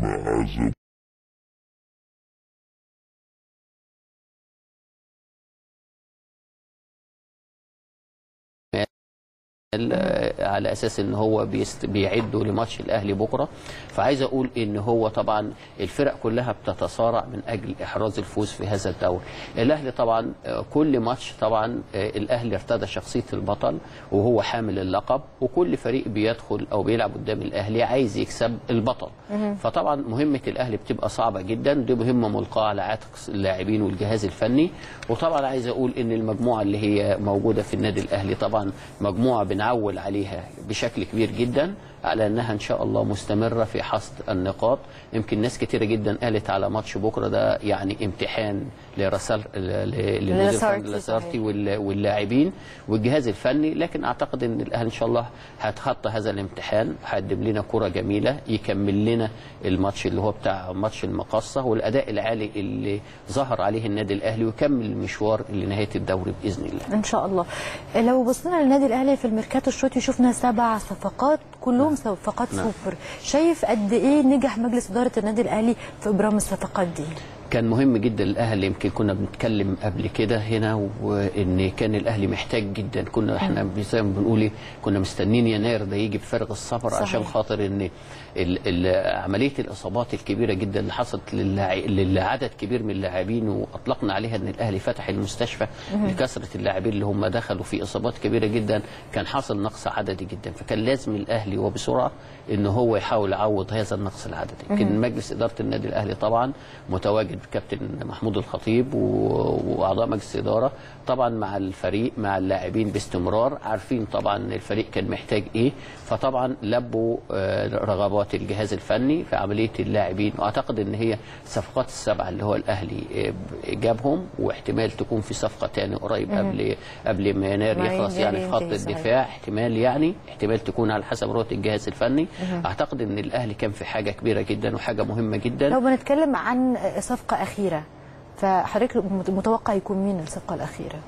آه، على اساس ان هو بيست بيعدوا لماتش الاهلي بكره فعايز اقول ان هو طبعا الفرق كلها بتتصارع من اجل احراز الفوز في هذا الدوري الاهلي طبعا آه، كل ماتش طبعا آه، الاهلي ارتدى شخصيه البطل وهو حامل اللقب وكل فريق بيدخل او بيلعب قدام الاهلي عايز يكسب البطل مهم. فطبعا مهمه الاهلي بتبقى صعبه جدا دي مهمه ملقاه على عاتق اللاعبين والجهاز الفني وطبعا عايز اقول ان المجموعه اللي هي موجوده في النادي الاهلي طبعا مجموعه بنعول عليها بشكل كبير جدا على انها ان شاء الله مستمره في حصد النقاط يمكن ناس كتيره جدا قالت على ماتش بكره ده يعني امتحان لرسال للمدير للاسارتي الفني لاسارتي صحيح. وال- واللاعبين والجهاز الفني لكن اعتقد ان الاهلي ان شاء الله هيتخطى هذا الامتحان هيقدم لنا كره جميله يكمل لنا الماتش اللي هو بتاع ماتش المقصه والاداء العالي اللي ظهر عليه النادي الاهلي ويكمل المشوار لنهايه الدوري باذن الله ان شاء الله لو بصينا للنادي الاهلي في الميركاتو الشتوي شفنا سبع صفقات كلهم صفقات نعم. سوبر شايف قد ايه نجح مجلس اداره النادي الاهلي في ابرام الصفقات دي كان مهم جدا الاهلي يمكن كنا بنتكلم قبل كده هنا وان كان الاهلي محتاج جدا كنا احنا زي ما بنقول إيه، كنا مستنين يناير ده يجي بفارغ الصبر صحيح. عشان خاطر ان ال- ال- عمليه الاصابات الكبيره جدا اللي حصلت للاع- لعدد كبير من اللاعبين واطلقنا عليها ان الاهلي فتح المستشفى مهم. لكثره اللاعبين اللي هم دخلوا في اصابات كبيره جدا كان حاصل نقص عددي جدا فكان لازم الاهلي وبسرعه ان هو يحاول يعوض هذا النقص العددي يمكن مهم. مجلس اداره النادي الاهلي طبعا متواجد بكابتن محمود الخطيب و- واعضاء مجلس الاداره طبعا مع الفريق مع اللاعبين باستمرار عارفين طبعا الفريق كان محتاج ايه فطبعا لبوا آه، رغبات الجهاز الفني في عمليه اللاعبين واعتقد ان هي صفقات السبعه اللي هو الاهلي آه، جابهم واحتمال تكون في صفقه تاني قريب مهم. قبل قبل ما يناير ما يخلص يناير يعني في خط ينتهي، صحيح. الدفاع احتمال يعني احتمال تكون على حسب رؤيه الجهاز الفني مهم. اعتقد ان الاهلي كان في حاجه كبيره جدا وحاجه مهمه جدا لو بنتكلم عن صفقه اخيره فحضرتك متوقع يكون مين الصفقه الاخيره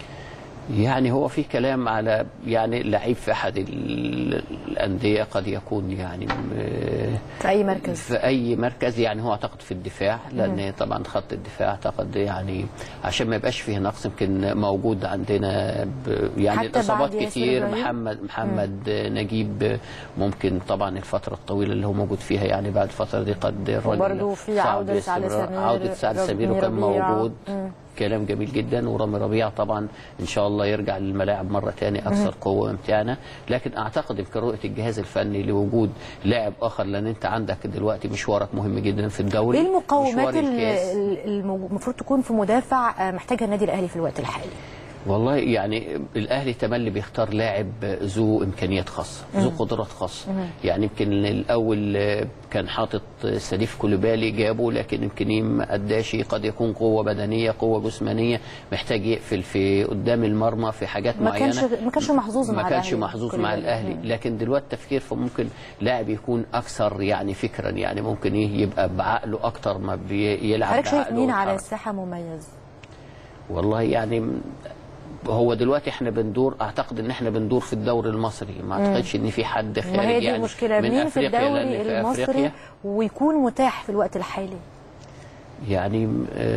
يعني هو في كلام على يعني لعيب في احد ال- الانديه قد يكون يعني م- في اي مركز في اي مركز يعني هو اعتقد في الدفاع لان مهم. طبعا خط الدفاع اعتقد يعني عشان ما يبقاش فيه نقص يمكن موجود عندنا ب يعني حتى الاصابات بعد ياسر كتير إبراهيم؟ محمد محمد نجيب ممكن طبعا الفتره الطويله اللي هو موجود فيها يعني بعد الفتره دي قد الراجل وبرضه في صعب عودة لسعد الاستمرار. سمير، عوده سعد ربيع سمير وكان ربيع. موجود مم. كلام جميل جدا ورامي ربيعه طبعا ان شاء الله يرجع للملاعب مره تاني اكثر مهم. قوه وامتعانه لكن اعتقد يمكن رؤيه الجهاز الفني لوجود لاعب اخر لان انت عندك دلوقتي مشوارك مهم جدا في الدوري ايه المقومات مشوار ال- الكاس. ال- المو- المفروض تكون في مدافع آه، محتاجها النادي الاهلي في الوقت الحالي والله يعني الاهلي تملي بيختار لاعب ذو امكانيات خاصه ذو مم. قدرات خاصه مم. يعني يمكن الاول آه، كان حاطط سليف كوليبالي جابه لكن يمكن ما اداش قد يكون قوه بدنيه قوه جسمانيه محتاج يقفل في قدام المرمى في حاجات ما معينه كانش ما كانش محظوظ مع ما كانش الأهلي محظوظ كل مع ده. الاهلي مم. لكن دلوقتي التفكير فممكن لاعب يكون اكثر يعني فكرا يعني ممكن إيه يبقى بعقله اكتر ما بيلعب حضرتك شايف بعقله مين على ويتحرك. الساحه مميز والله يعني م- هو دلوقتي احنا بندور اعتقد ان احنا بندور في الدوري المصري ما مم. اعتقدش ان في حد خارج ما هي دي يعني المشكله من مين في أفريقيا، لأن الدوري في المصري أفريقيا ويكون متاح في الوقت الحالي يعني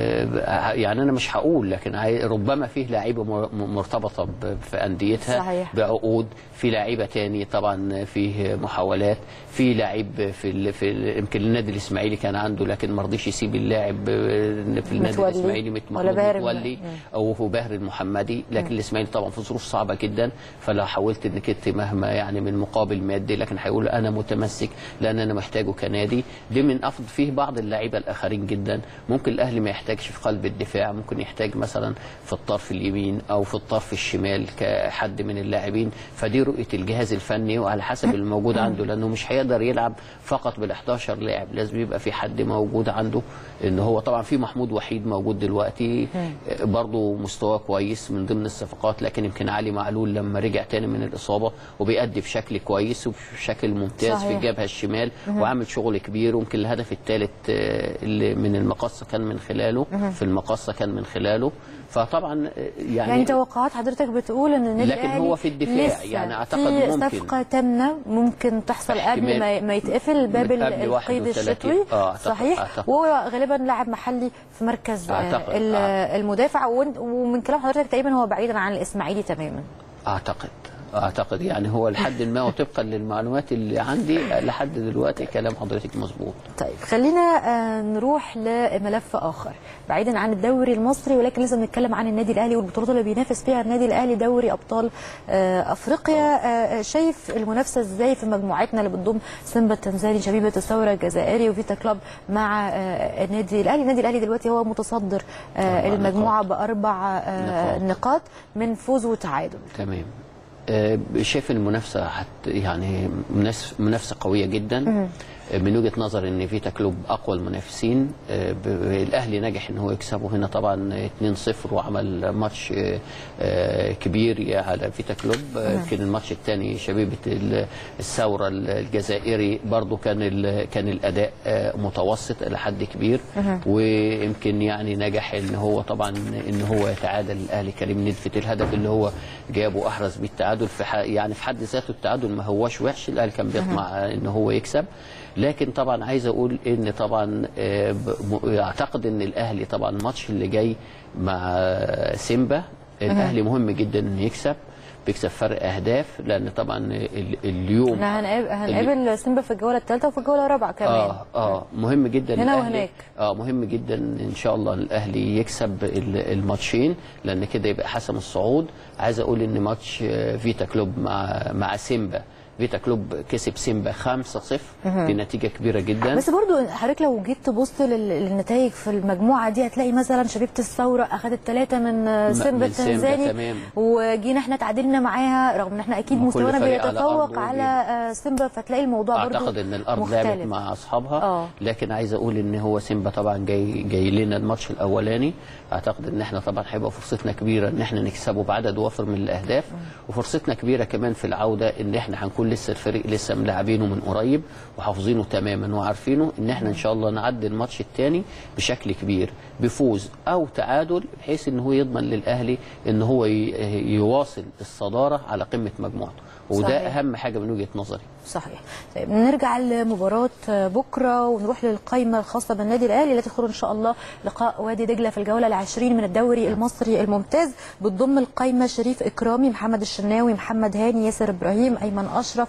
آه، يعني انا مش هقول لكن عاي- ربما فيه لعيبه مر- مرتبطه ب- في انديتها صحيح. بعقود في لعيبه تاني طبعا فيه محاولات في لعيب في ال... في ال... يمكن النادي الاسماعيلي كان عنده لكن ما رضيش يسيب اللاعب آه، في النادي متولي الاسماعيلي مت- ولا محمود باهر متولي مم. او هو باهر المحمدي لكن مم. الاسماعيلي طبعا في ظروف صعبه جدا فلو حاولت انك انت مهما يعني من مقابل مادي لكن هيقول انا متمسك لان انا محتاجه كنادي دي من افضل فيه بعض اللعيبه الاخرين جدا ممكن الاهلي ما يحتاجش في قلب الدفاع ممكن يحتاج مثلا في الطرف اليمين او في الطرف الشمال كحد من اللاعبين فدي رؤيه الجهاز الفني وعلى حسب الموجود عنده لانه مش هيقدر يلعب فقط بال 11 لاعب لازم يبقى في حد موجود عنده ان هو طبعا في محمود وحيد موجود دلوقتي برضه مستواه كويس من ضمن الصفقات لكن يمكن علي معلول لما رجع تاني من الاصابه وبيأدي بشكل كويس وبشكل ممتاز صحيح. في الجبهه الشمال مهم. وعامل شغل كبير ويمكن الهدف الثالث اللي من المقصه كان من خلاله مهم. في المقصه كان من خلاله فطبعا آه، يعني, يعني, يعني توقعات حضرتك بتقول ان النادي لكن الأهلي هو في الدفاع، لسه يعني أعتقد في ممكن. صفقه تامنه ممكن تحصل قبل احتمال. ما ما يتقفل باب من قبل القيد 31. الشتوي آه، أعتقد- صحيح أعتقد. وهو غالبا لاعب محلي في مركز آه، أعتقد. ال- آه. المدافع وإن- ومن كلام حضرتك تقريبا هو بعيدا عن الاسماعيلي تماما اعتقد اعتقد يعني هو لحد ما وطبقا للمعلومات اللي عندي لحد دلوقتي كلام حضرتك مظبوط طيب خلينا آه، نروح لملف اخر بعيدا عن الدوري المصري ولكن لازم نتكلم عن النادي الاهلي والبطولات اللي بينافس فيها النادي الاهلي دوري ابطال آه، افريقيا آه، شايف المنافسه ازاي في مجموعتنا اللي بتضم سيمبا التنزاني شبيبه الثوره الجزائري وفيتا كلوب مع آه، النادي الاهلي النادي الاهلي دلوقتي هو متصدر آه، أربع المجموعه باربع آه، نقاط. نقاط من فوز وتعادل تمام آه، شايف المنافسه حت يعني منافس- منافسه قويه جدا مم. آه، من وجهه نظر ان فيتا كلوب اقوى المنافسين آه، ب- الاهلي نجح ان هو يكسبه هنا طبعا 2-0 وعمل ماتش آه، آه، كبير على فيتا كلوب آه، مم. يمكن الماتش الثاني شبيبه ال- الثوره الجزائري برضو كان ال- كان الاداء آه، متوسط الى حد كبير مهم. ويمكن يعني نجح ان هو طبعا ان هو يتعادل الاهلي كريم ندفت الهدف اللي هو جابه احرز بيه التعادل في ح... يعني في حد ذاته التعادل ما هوش وحش الاهلي كان بيطمع ان هو يكسب لكن طبعا عايز اقول ان طبعا آه، ب- م- اعتقد ان الاهلي طبعا الماتش اللي جاي مع سيمبا الاهلي مهم جدا انه يكسب بيكسب فرق اهداف لان طبعا ال- اليوم احنا هنقابل هنقابل سيمبا في الجوله الثالثه وفي الجوله الرابعه كمان اه اه مهم جدا هنا الأهلي- وهناك. اه مهم جدا ان شاء الله الاهلي يكسب ال- الماتشين لان كده يبقى حسم الصعود عايز اقول ان ماتش آه، فيتا كلوب مع مع سيمبا فيتا كلوب كسب سيمبا 5-0 مهم. دي نتيجه كبيره جدا بس برضو حضرتك لو جيت تبص لل- للنتائج في المجموعه دي هتلاقي مثلا شبيبه الثوره اخذت ثلاثه من آه، سيمبا من سيمبا، التنزاني تمام. وجينا احنا تعادلنا معاها رغم ان احنا اكيد ما كل مستوانا فريق على بيتفوق أرضه على آه، سيمبا فتلاقي الموضوع برضو اعتقد ان الارض مختلف. لعبت مع اصحابها آه. لكن عايز اقول ان هو سيمبا طبعا جاي جاي لنا الماتش الاولاني اعتقد ان احنا طبعا هيبقى فرصتنا كبيره ان احنا نكسبه بعدد وافر من الاهداف وفرصتنا كبيره كمان في العوده ان احنا هنكون لسه الفريق لسه ملاعبينه من قريب وحافظينه تماما وعارفينه ان احنا ان شاء الله نعدي الماتش الثاني بشكل كبير بفوز او تعادل بحيث ان هو يضمن للاهلي ان هو ي- يواصل الصداره على قمه مجموعته وده صحيح. اهم حاجه من وجهه نظري صحيح طيب نرجع لمباراة بكرة ونروح للقائمة الخاصة بالنادي الأهلي التي تخرج إن شاء الله لقاء وادي دجلة في الجولة العشرين من الدوري المصري الممتاز بتضم القائمة شريف إكرامي محمد الشناوي محمد هاني ياسر إبراهيم أيمن أشرف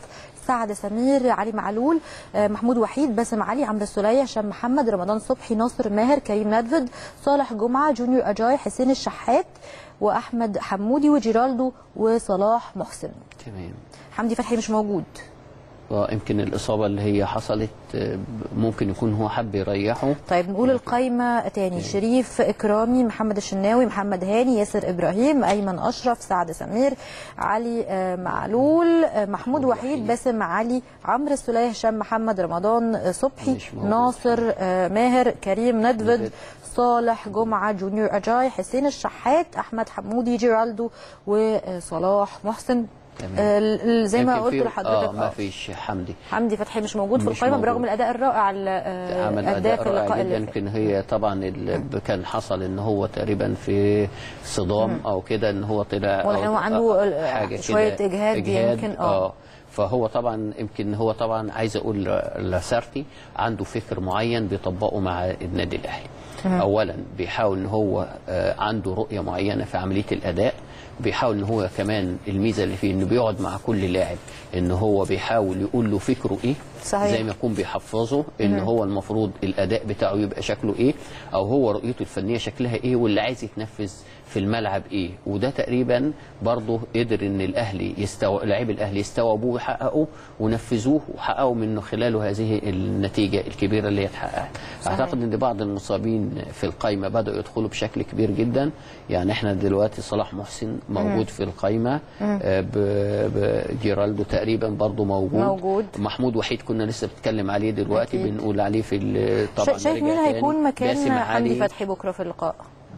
سعد سمير علي معلول آه، محمود وحيد باسم علي عمرو السوليه هشام محمد رمضان صبحي ناصر ماهر كريم ندفد صالح جمعه جونيور اجاي حسين الشحات واحمد حمودي وجيرالدو وصلاح محسن تمام حمدي فتحي مش موجود ويمكن الإصابة اللي هي حصلت آه، ممكن يكون هو حب يريحه طيب نقول القايمة تاني شريف إكرامي محمد الشناوي محمد هاني ياسر إبراهيم أيمن أشرف سعد سمير علي آه، معلول آه، محمود وحيد باسم علي عمرو السوليه هشام محمد رمضان آه، صبحي ناصر آه، ماهر كريم ندفد صالح جمعة جونيور أجاي حسين الشحات أحمد حمودي جيرالدو وصلاح محسن تمام. آه، ال- ال- زي ما يمكن قلت في- لحضرتك اه ما آه. فيش حمدي حمدي فتحي مش موجود في مش القائمة موجود. برغم الأداء الرائع اللي آه، عمل أداه اداء في اللقاء رائع جدا اللي فات يمكن هي طبعا ال- كان حصل ان هو تقريبا في صدام مم. او كده ان هو طلع واضح إن هو أو- عنده ال- حاجة كده، شوية إجهاد يمكن، آه. اه فهو طبعا يمكن هو طبعا عايز اقول لاسارتي عنده فكر معين بيطبقه مع النادي الاهلي مم. اولا بيحاول ان هو آه، عنده رؤيه معينه في عمليه الاداء بيحاول ان هو كمان الميزه اللي فيه انه بيقعد مع كل لاعب ان هو بيحاول يقول له فكره ايه صحيح. زي ما يكون بيحفظه ان مم. هو المفروض الاداء بتاعه يبقى شكله ايه او هو رؤيته الفنيه شكلها ايه واللي عايز يتنفذ في الملعب ايه وده تقريبا برضه قدر ان الاهلي يستو... لاعبي الاهلي يستوعبوه ويحققوه ونفذوه وحققوا منه خلاله هذه النتيجه الكبيره اللي هي اتحققت صحيح. اعتقد ان بعض المصابين في القائمه بداوا يدخلوا بشكل كبير جدا يعني احنا دلوقتي صلاح محسن موجود مم. في القائمه مم. آه، ب- بجيرالدو تقريبا برضه موجود موجود. محمود وحيد كنا لسه بنتكلم عليه دلوقتي أكيد. بنقول عليه في ال- طبعا شا- شايف رجع مين تاني. هيكون مكان باسم حمدي علي فتحي بكرة في اللقاء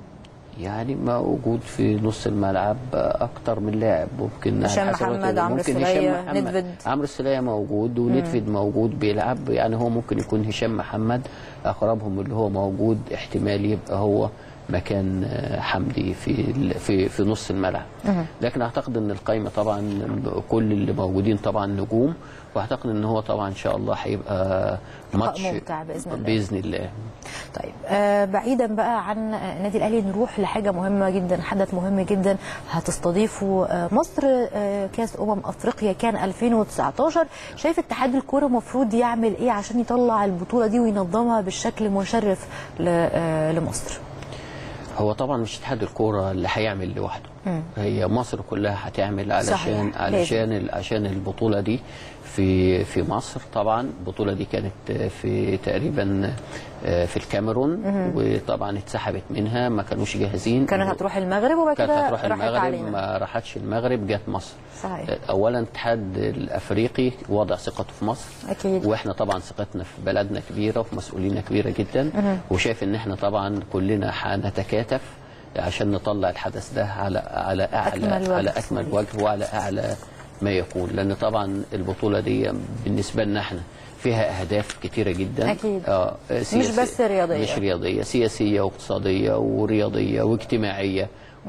يعني موجود في نص الملعب اكتر من لاعب ممكن هشام على حسب محمد، الوقت. عمرو ممكن السولية، هشام محمد. ندفد. عمرو السولية موجود وندفد موجود بيلعب يعني هو ممكن يكون هشام محمد اقربهم اللي هو موجود احتمال يبقى هو مكان آه، حمدي في ال- في في نص الملعب مم. لكن اعتقد ان القائمه طبعا كل اللي موجودين طبعا نجوم واعتقد ان هو طبعا ان شاء الله هيبقى لقاء ماتش ممتع بإذن الله. باذن الله طيب آه بعيدا بقى عن آه، النادي الاهلي نروح لحاجه مهمه جدا حدث مهم جدا هتستضيفه آه مصر آه كاس امم افريقيا كان 2019 شايف اتحاد الكوره المفروض يعمل ايه عشان يطلع البطوله دي وينظمها بالشكل المشرف ل- آه لمصر هو طبعا مش اتحاد الكوره اللي هيعمل لوحده مم. هي مصر كلها هتعمل علشان صحيح، علشان ال- عشان البطوله دي في في مصر طبعا البطوله دي كانت في تقريبا آه، في الكاميرون مهم. وطبعا اتسحبت منها ما كانوش جاهزين كانت هتروح المغرب وبعد كانت كده هتروح راحت المغرب علينا ما راحتش المغرب جت مصر صحيح اولا الاتحاد الافريقي وضع ثقته في مصر اكيد واحنا طبعا ثقتنا في بلدنا كبيره وفي مسؤولينا كبيره جدا مهم. وشايف ان احنا طبعا كلنا هنتكاتف عشان نطلع الحدث ده على على اعلى أكمل وجه. على اكمل وجه وعلى اعلى ما يكون لان طبعا البطوله دي بالنسبه لنا احنا فيها اهداف كتيره جدا أكيد. اه مش سياسية- بس رياضية. مش رياضيه سياسيه واقتصاديه ورياضيه واجتماعيه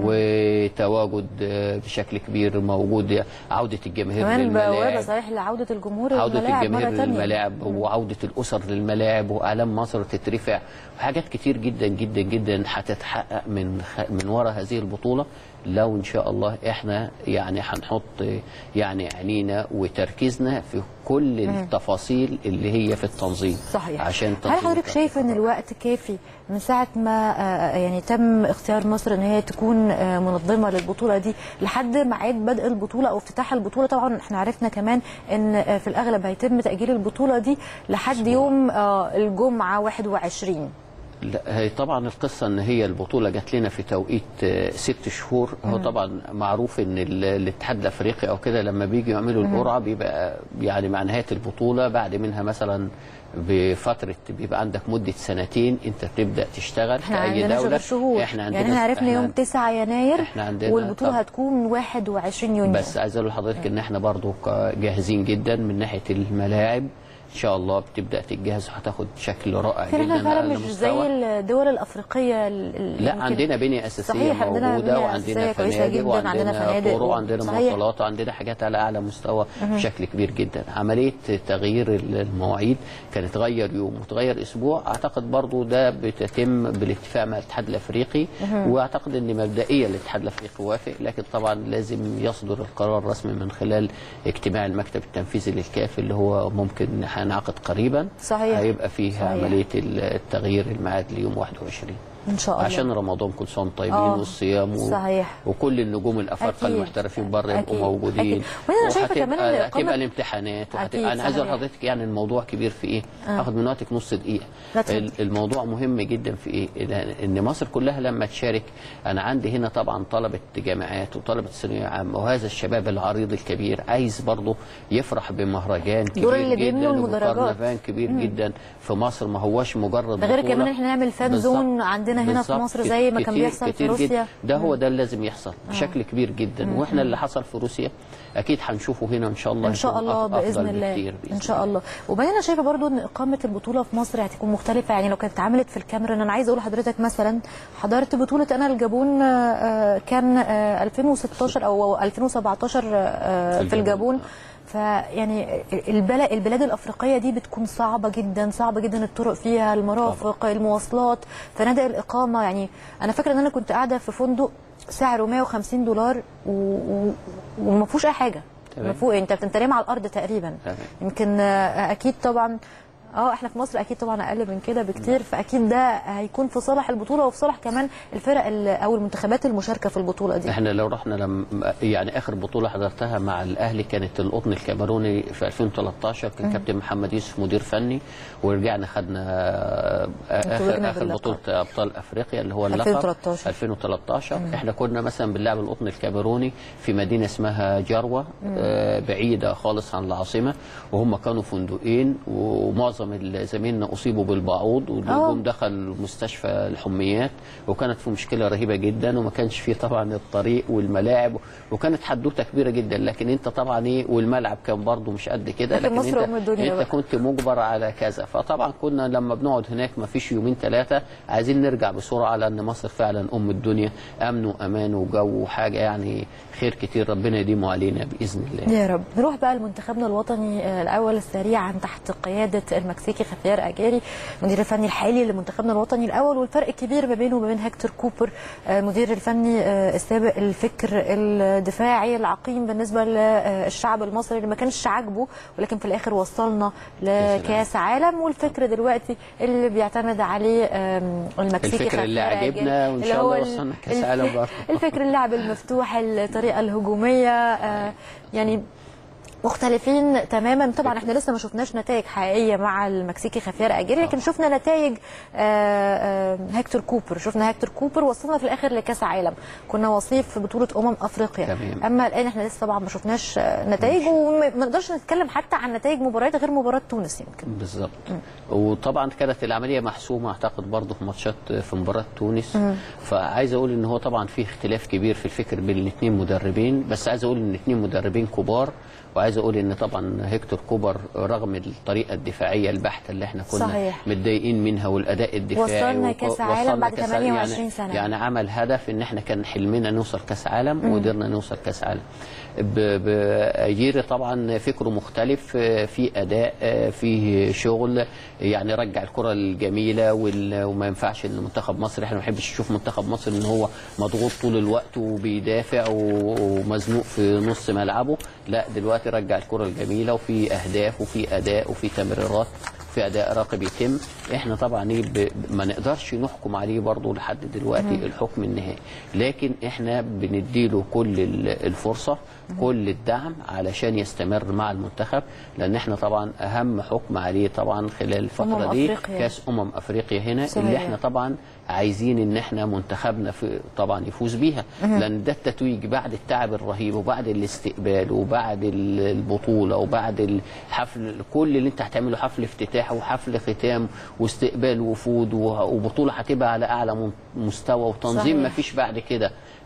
وتواجد آه، بشكل كبير موجود عوده الجماهير كمان بوابه للملاعب صحيح لعوده الجمهور عودة للملاعب الجماهير مره ثانيه للملاعب وعودة الأسر للملاعب وأعلام مصر تترفع وحاجات كتير جدا جدا جدا هتتحقق من خ... من وراء هذه البطولة لو إن شاء الله إحنا يعني هنحط يعني عينينا وتركيزنا في كل مم. التفاصيل اللي هي في التنظيم صحيح عشان هل تنظيم حضرتك شايف ان الوقت كافي من ساعه ما آه، يعني تم اختيار مصر ان هي تكون آه، منظمه للبطوله دي لحد ميعاد بدء البطوله او افتتاح البطوله طبعا احنا عرفنا كمان ان آه، في الاغلب هيتم تاجيل البطوله دي لحد يوم آه، الجمعه 21 لا هي طبعا القصه ان هي البطوله جات لنا في توقيت آه، ست شهور هو مم. طبعا معروف ان ال- الاتحاد الافريقي او كده لما بيجوا يعملوا مم. القرعه بيبقى يعني مع نهايه البطوله بعد منها مثلا بفتره بيبقى عندك مده سنتين انت بتبدا تشتغل احنا كاي عندنا دوله شهور شهور احنا عندنا يعني احنا عرفنا يوم إحنا 9 يناير إحنا عندنا والبطوله طب- هتكون 21 يونيو بس عايز اقول لحضرتك ان احنا برضو ك- جاهزين جدا من ناحيه الملاعب ان شاء الله بتبدا تتجهز وهتاخد شكل رائع لكن جدا احنا فعلا على مش زي مستوى الدول الافريقيه ال- ال- لا يمكن- عندنا بنية أساسية صحيح عندنا موجودة بنية وعندنا أساسية كويسة فنادق جدا وعندنا عندنا فنادق طرق و- وعندنا صحيح. مواصلات وعندنا حاجات على أعلى مستوى مهم. بشكل كبير جدا عملية تغيير المواعيد كانت تغير يوم وتغير أسبوع أعتقد برضو ده بتتم بالاتفاق مع الاتحاد الأفريقي مهم. وأعتقد أن مبدئيا الاتحاد الأفريقي وافق لكن طبعا لازم يصدر القرار الرسمي من خلال اجتماع المكتب التنفيذي للكاف اللي هو ممكن هنعقد قريبا صحيح. هيبقى فيه صحيح. عملية التغيير الميعاد ليوم 21 ان شاء الله عشان رمضان كل سنه وانتم طيبين آه، والصيام و... صحيح. وكل النجوم الافارقه أكيد. المحترفين بره يبقوا أكيد. موجودين أكيد. وأنا شايفة وهتبقى- كمان إن إقامة- هتبقى الامتحانات أكيد، وهتبقى انا عايز اقول صحيح. لحضرتك يعني الموضوع كبير في ايه؟ آه. هاخد من وقتك نص دقيقه لا اتفضل. ال- الموضوع مهم جدا في ايه؟ إن- ان مصر كلها لما تشارك انا عندي هنا طبعا طلبه جامعات وطلبه ثانويه عامه وهذا الشباب العريض الكبير عايز برضه يفرح بمهرجان كبير دول اللي جدا بيبنوا المدرجات. وكرنفال كبير مم. جدا في مصر ما هوش مجرد ده غير بطولة. كمان احنا نعمل فان بالظبط. زون عندنا هنا في بالظبط. مصر زي ما كان كتير- بيحصل في كتير روسيا جدا. ده هو ده اللي لازم يحصل بشكل كبير جدا مم. واحنا اللي حصل في روسيا اكيد هنشوفه هنا ان شاء الله ان شاء هيكون الله أف- أفضل باذن الله بكتير ان شاء الله وبعدين انا شايفه برضو ان اقامه البطوله في مصر هتكون مختلفه يعني لو كانت اتعملت في الكاميرون انا عايزه اقول لحضرتك مثلا حضرت بطوله انا الجابون آه، كان آه، 2016 او 2017 آه، في الجابون فيعني البلد البلاد الافريقيه دي بتكون صعبه جدا صعبه جدا الطرق فيها المرافق المواصلات فنادق الاقامه يعني انا فاكره ان انا كنت قاعده في فندق سعره 150 دولار و... و... وما فيهوش اي حاجه تمام. ما فوق انت بتنترم على الارض تقريبا تمام. يمكن آه، اكيد طبعا اه احنا في مصر اكيد طبعا اقل من كده بكتير فاكيد ده هيكون في صالح البطوله وفي صالح كمان الفرق ال- او المنتخبات المشاركه في البطوله دي احنا لو رحنا لم يعني اخر بطوله حضرتها مع الاهلي كانت القطن الكاميروني في 2013 كان مم. كابتن محمد يوسف مدير فني ورجعنا خدنا آه، وتوجنا اخر اخر باللقب. بطوله ابطال افريقيا اللي هو اللقب 2013. 2013 مم. احنا كنا مثلا بنلعب القطن الكاميروني في مدينه اسمها جروه مم. آه، بعيده خالص عن العاصمه وهم كانوا فندقين ومعظم زمايلنا اصيبوا بالبعوض آه. والنجوم دخل مستشفى الحميات وكانت في مشكله رهيبه جدا وما كانش فيه طبعا الطريق والملاعب وكانت حدوته كبيره جدا لكن انت طبعا ايه والملعب كان برضه مش قد كده لكن مصر انت أم الدنيا انت بقى. كنت مجبر على كذا فطبعا كنا لما بنقعد هناك ما فيش يومين ثلاثه عايزين نرجع بسرعه لان مصر فعلا ام الدنيا امن وامان وجو وحاجه يعني خير كتير ربنا يديمه علينا باذن الله يا رب نروح بقى لمنتخبنا الوطني آه، الاول سريعا تحت قياده المكسيكي خفير اجاري المدير الفني الحالي لمنتخبنا الوطني الاول والفرق كبير ما بينه وما بين هكتور كوبر آه، المدير الفني آه، السابق الفكر الدفاعي العقيم بالنسبه للشعب المصري اللي ما كانش عاجبه ولكن في الاخر وصلنا لكاس عالم والفكر دلوقتي اللي بيعتمد عليه آم، المكسيكي الفكر اللي خفير أجاري، عجبنا وان اللي شاء هو الله ال- وصلنا كاس الف- عالم برضه الفكر اللعب المفتوح الطريقه الهجوميه آه، يعني مختلفين تماما طبعا احنا لسه ما شفناش نتائج حقيقيه مع المكسيكي خفير اجيري لكن شفنا نتائج آه، آه، هكتور كوبر شفنا هكتور كوبر وصلنا في الاخر لكاس عالم كنا وصيف في بطوله امم افريقيا تمام. اما الان احنا لسه طبعا ما شفناش آه، نتائج وما ما نقدرش نتكلم حتى عن نتائج مباريات غير مباراه تونس يمكن بالظبط وطبعا كانت العمليه محسومه اعتقد برضه في ماتشات في مباراه تونس مم. فعايز اقول ان هو طبعا في اختلاف كبير في الفكر بين الاثنين مدربين بس عايز اقول ان الاثنين مدربين كبار وعايز اقول ان طبعا هيكتور كوبر رغم الطريقه الدفاعيه البحته اللي احنا كنا صحيح. متضايقين منها والاداء الدفاعي وصلنا وك- كأس عالم وصلنا بعد كأس عالم 28 يعني سنة. يعني عمل هدف ان احنا كان حلمنا نوصل كاس عالم مم. وقدرنا نوصل كاس عالم ب- بأجيري طبعا فكره مختلف آه، في اداء آه، فيه شغل يعني رجع الكره الجميله وال- وما ينفعش ان منتخب مصر احنا ما بنحبش نشوف منتخب مصر ان هو مضغوط طول الوقت وبيدافع و- ومزنوق في نص ملعبه لا دلوقتي رجع الكره الجميله وفي اهداف وفي اداء وفي تمريرات في اداء راقب يتم احنا طبعا ايه ب- ما نقدرش نحكم عليه برضه لحد دلوقتي مم. الحكم النهائي لكن احنا بنديله كل ال- الفرصه كل الدعم علشان يستمر مع المنتخب لان احنا طبعا اهم حكم عليه طبعا خلال الفتره أمم دي أفريقيا. كاس امم افريقيا هنا صحيح. اللي احنا طبعا عايزين ان احنا منتخبنا في طبعا يفوز بيها مهم. لان ده التتويج بعد التعب الرهيب وبعد الاستقبال وبعد ال- البطوله وبعد الحفل كل اللي انت هتعمله حفل افتتاح وحفل ختام واستقبال وفود و- وبطوله هتبقى على اعلى م- مستوى وتنظيم صحيح. ما فيش بعد كده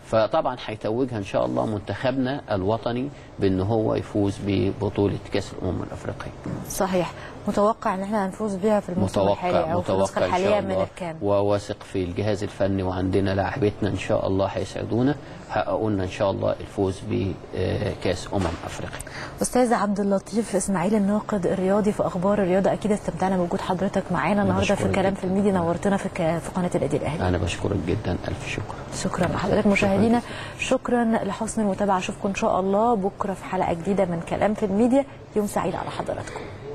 فطبعا هيتوجها ان شاء الله منتخبنا الوطني بان هو يفوز ببطوله كاس الامم الافريقيه صحيح متوقع ان احنا هنفوز بيها في الموسم الحالي متوقع او في النسخه متوقع ان الحاليه شاء من الله الكام وواثق في الجهاز الفني وعندنا لاعبتنا ان شاء الله هيساعدونا حققوا لنا ان شاء الله الفوز بكاس امم افريقيا استاذ عبد اللطيف اسماعيل الناقد الرياضي في اخبار الرياضه اكيد استمتعنا بوجود حضرتك معانا النهارده في بشكرك كلام في الميديا نورتنا في ك- في قناه النادي الاهلي انا بشكرك جدا الف شكر شكرا لحضرتك مشاهدينا شكرا لحسن المتابعه اشوفكم ان شاء الله بكره في حلقه جديده من كلام في الميديا يوم سعيد على حضراتكم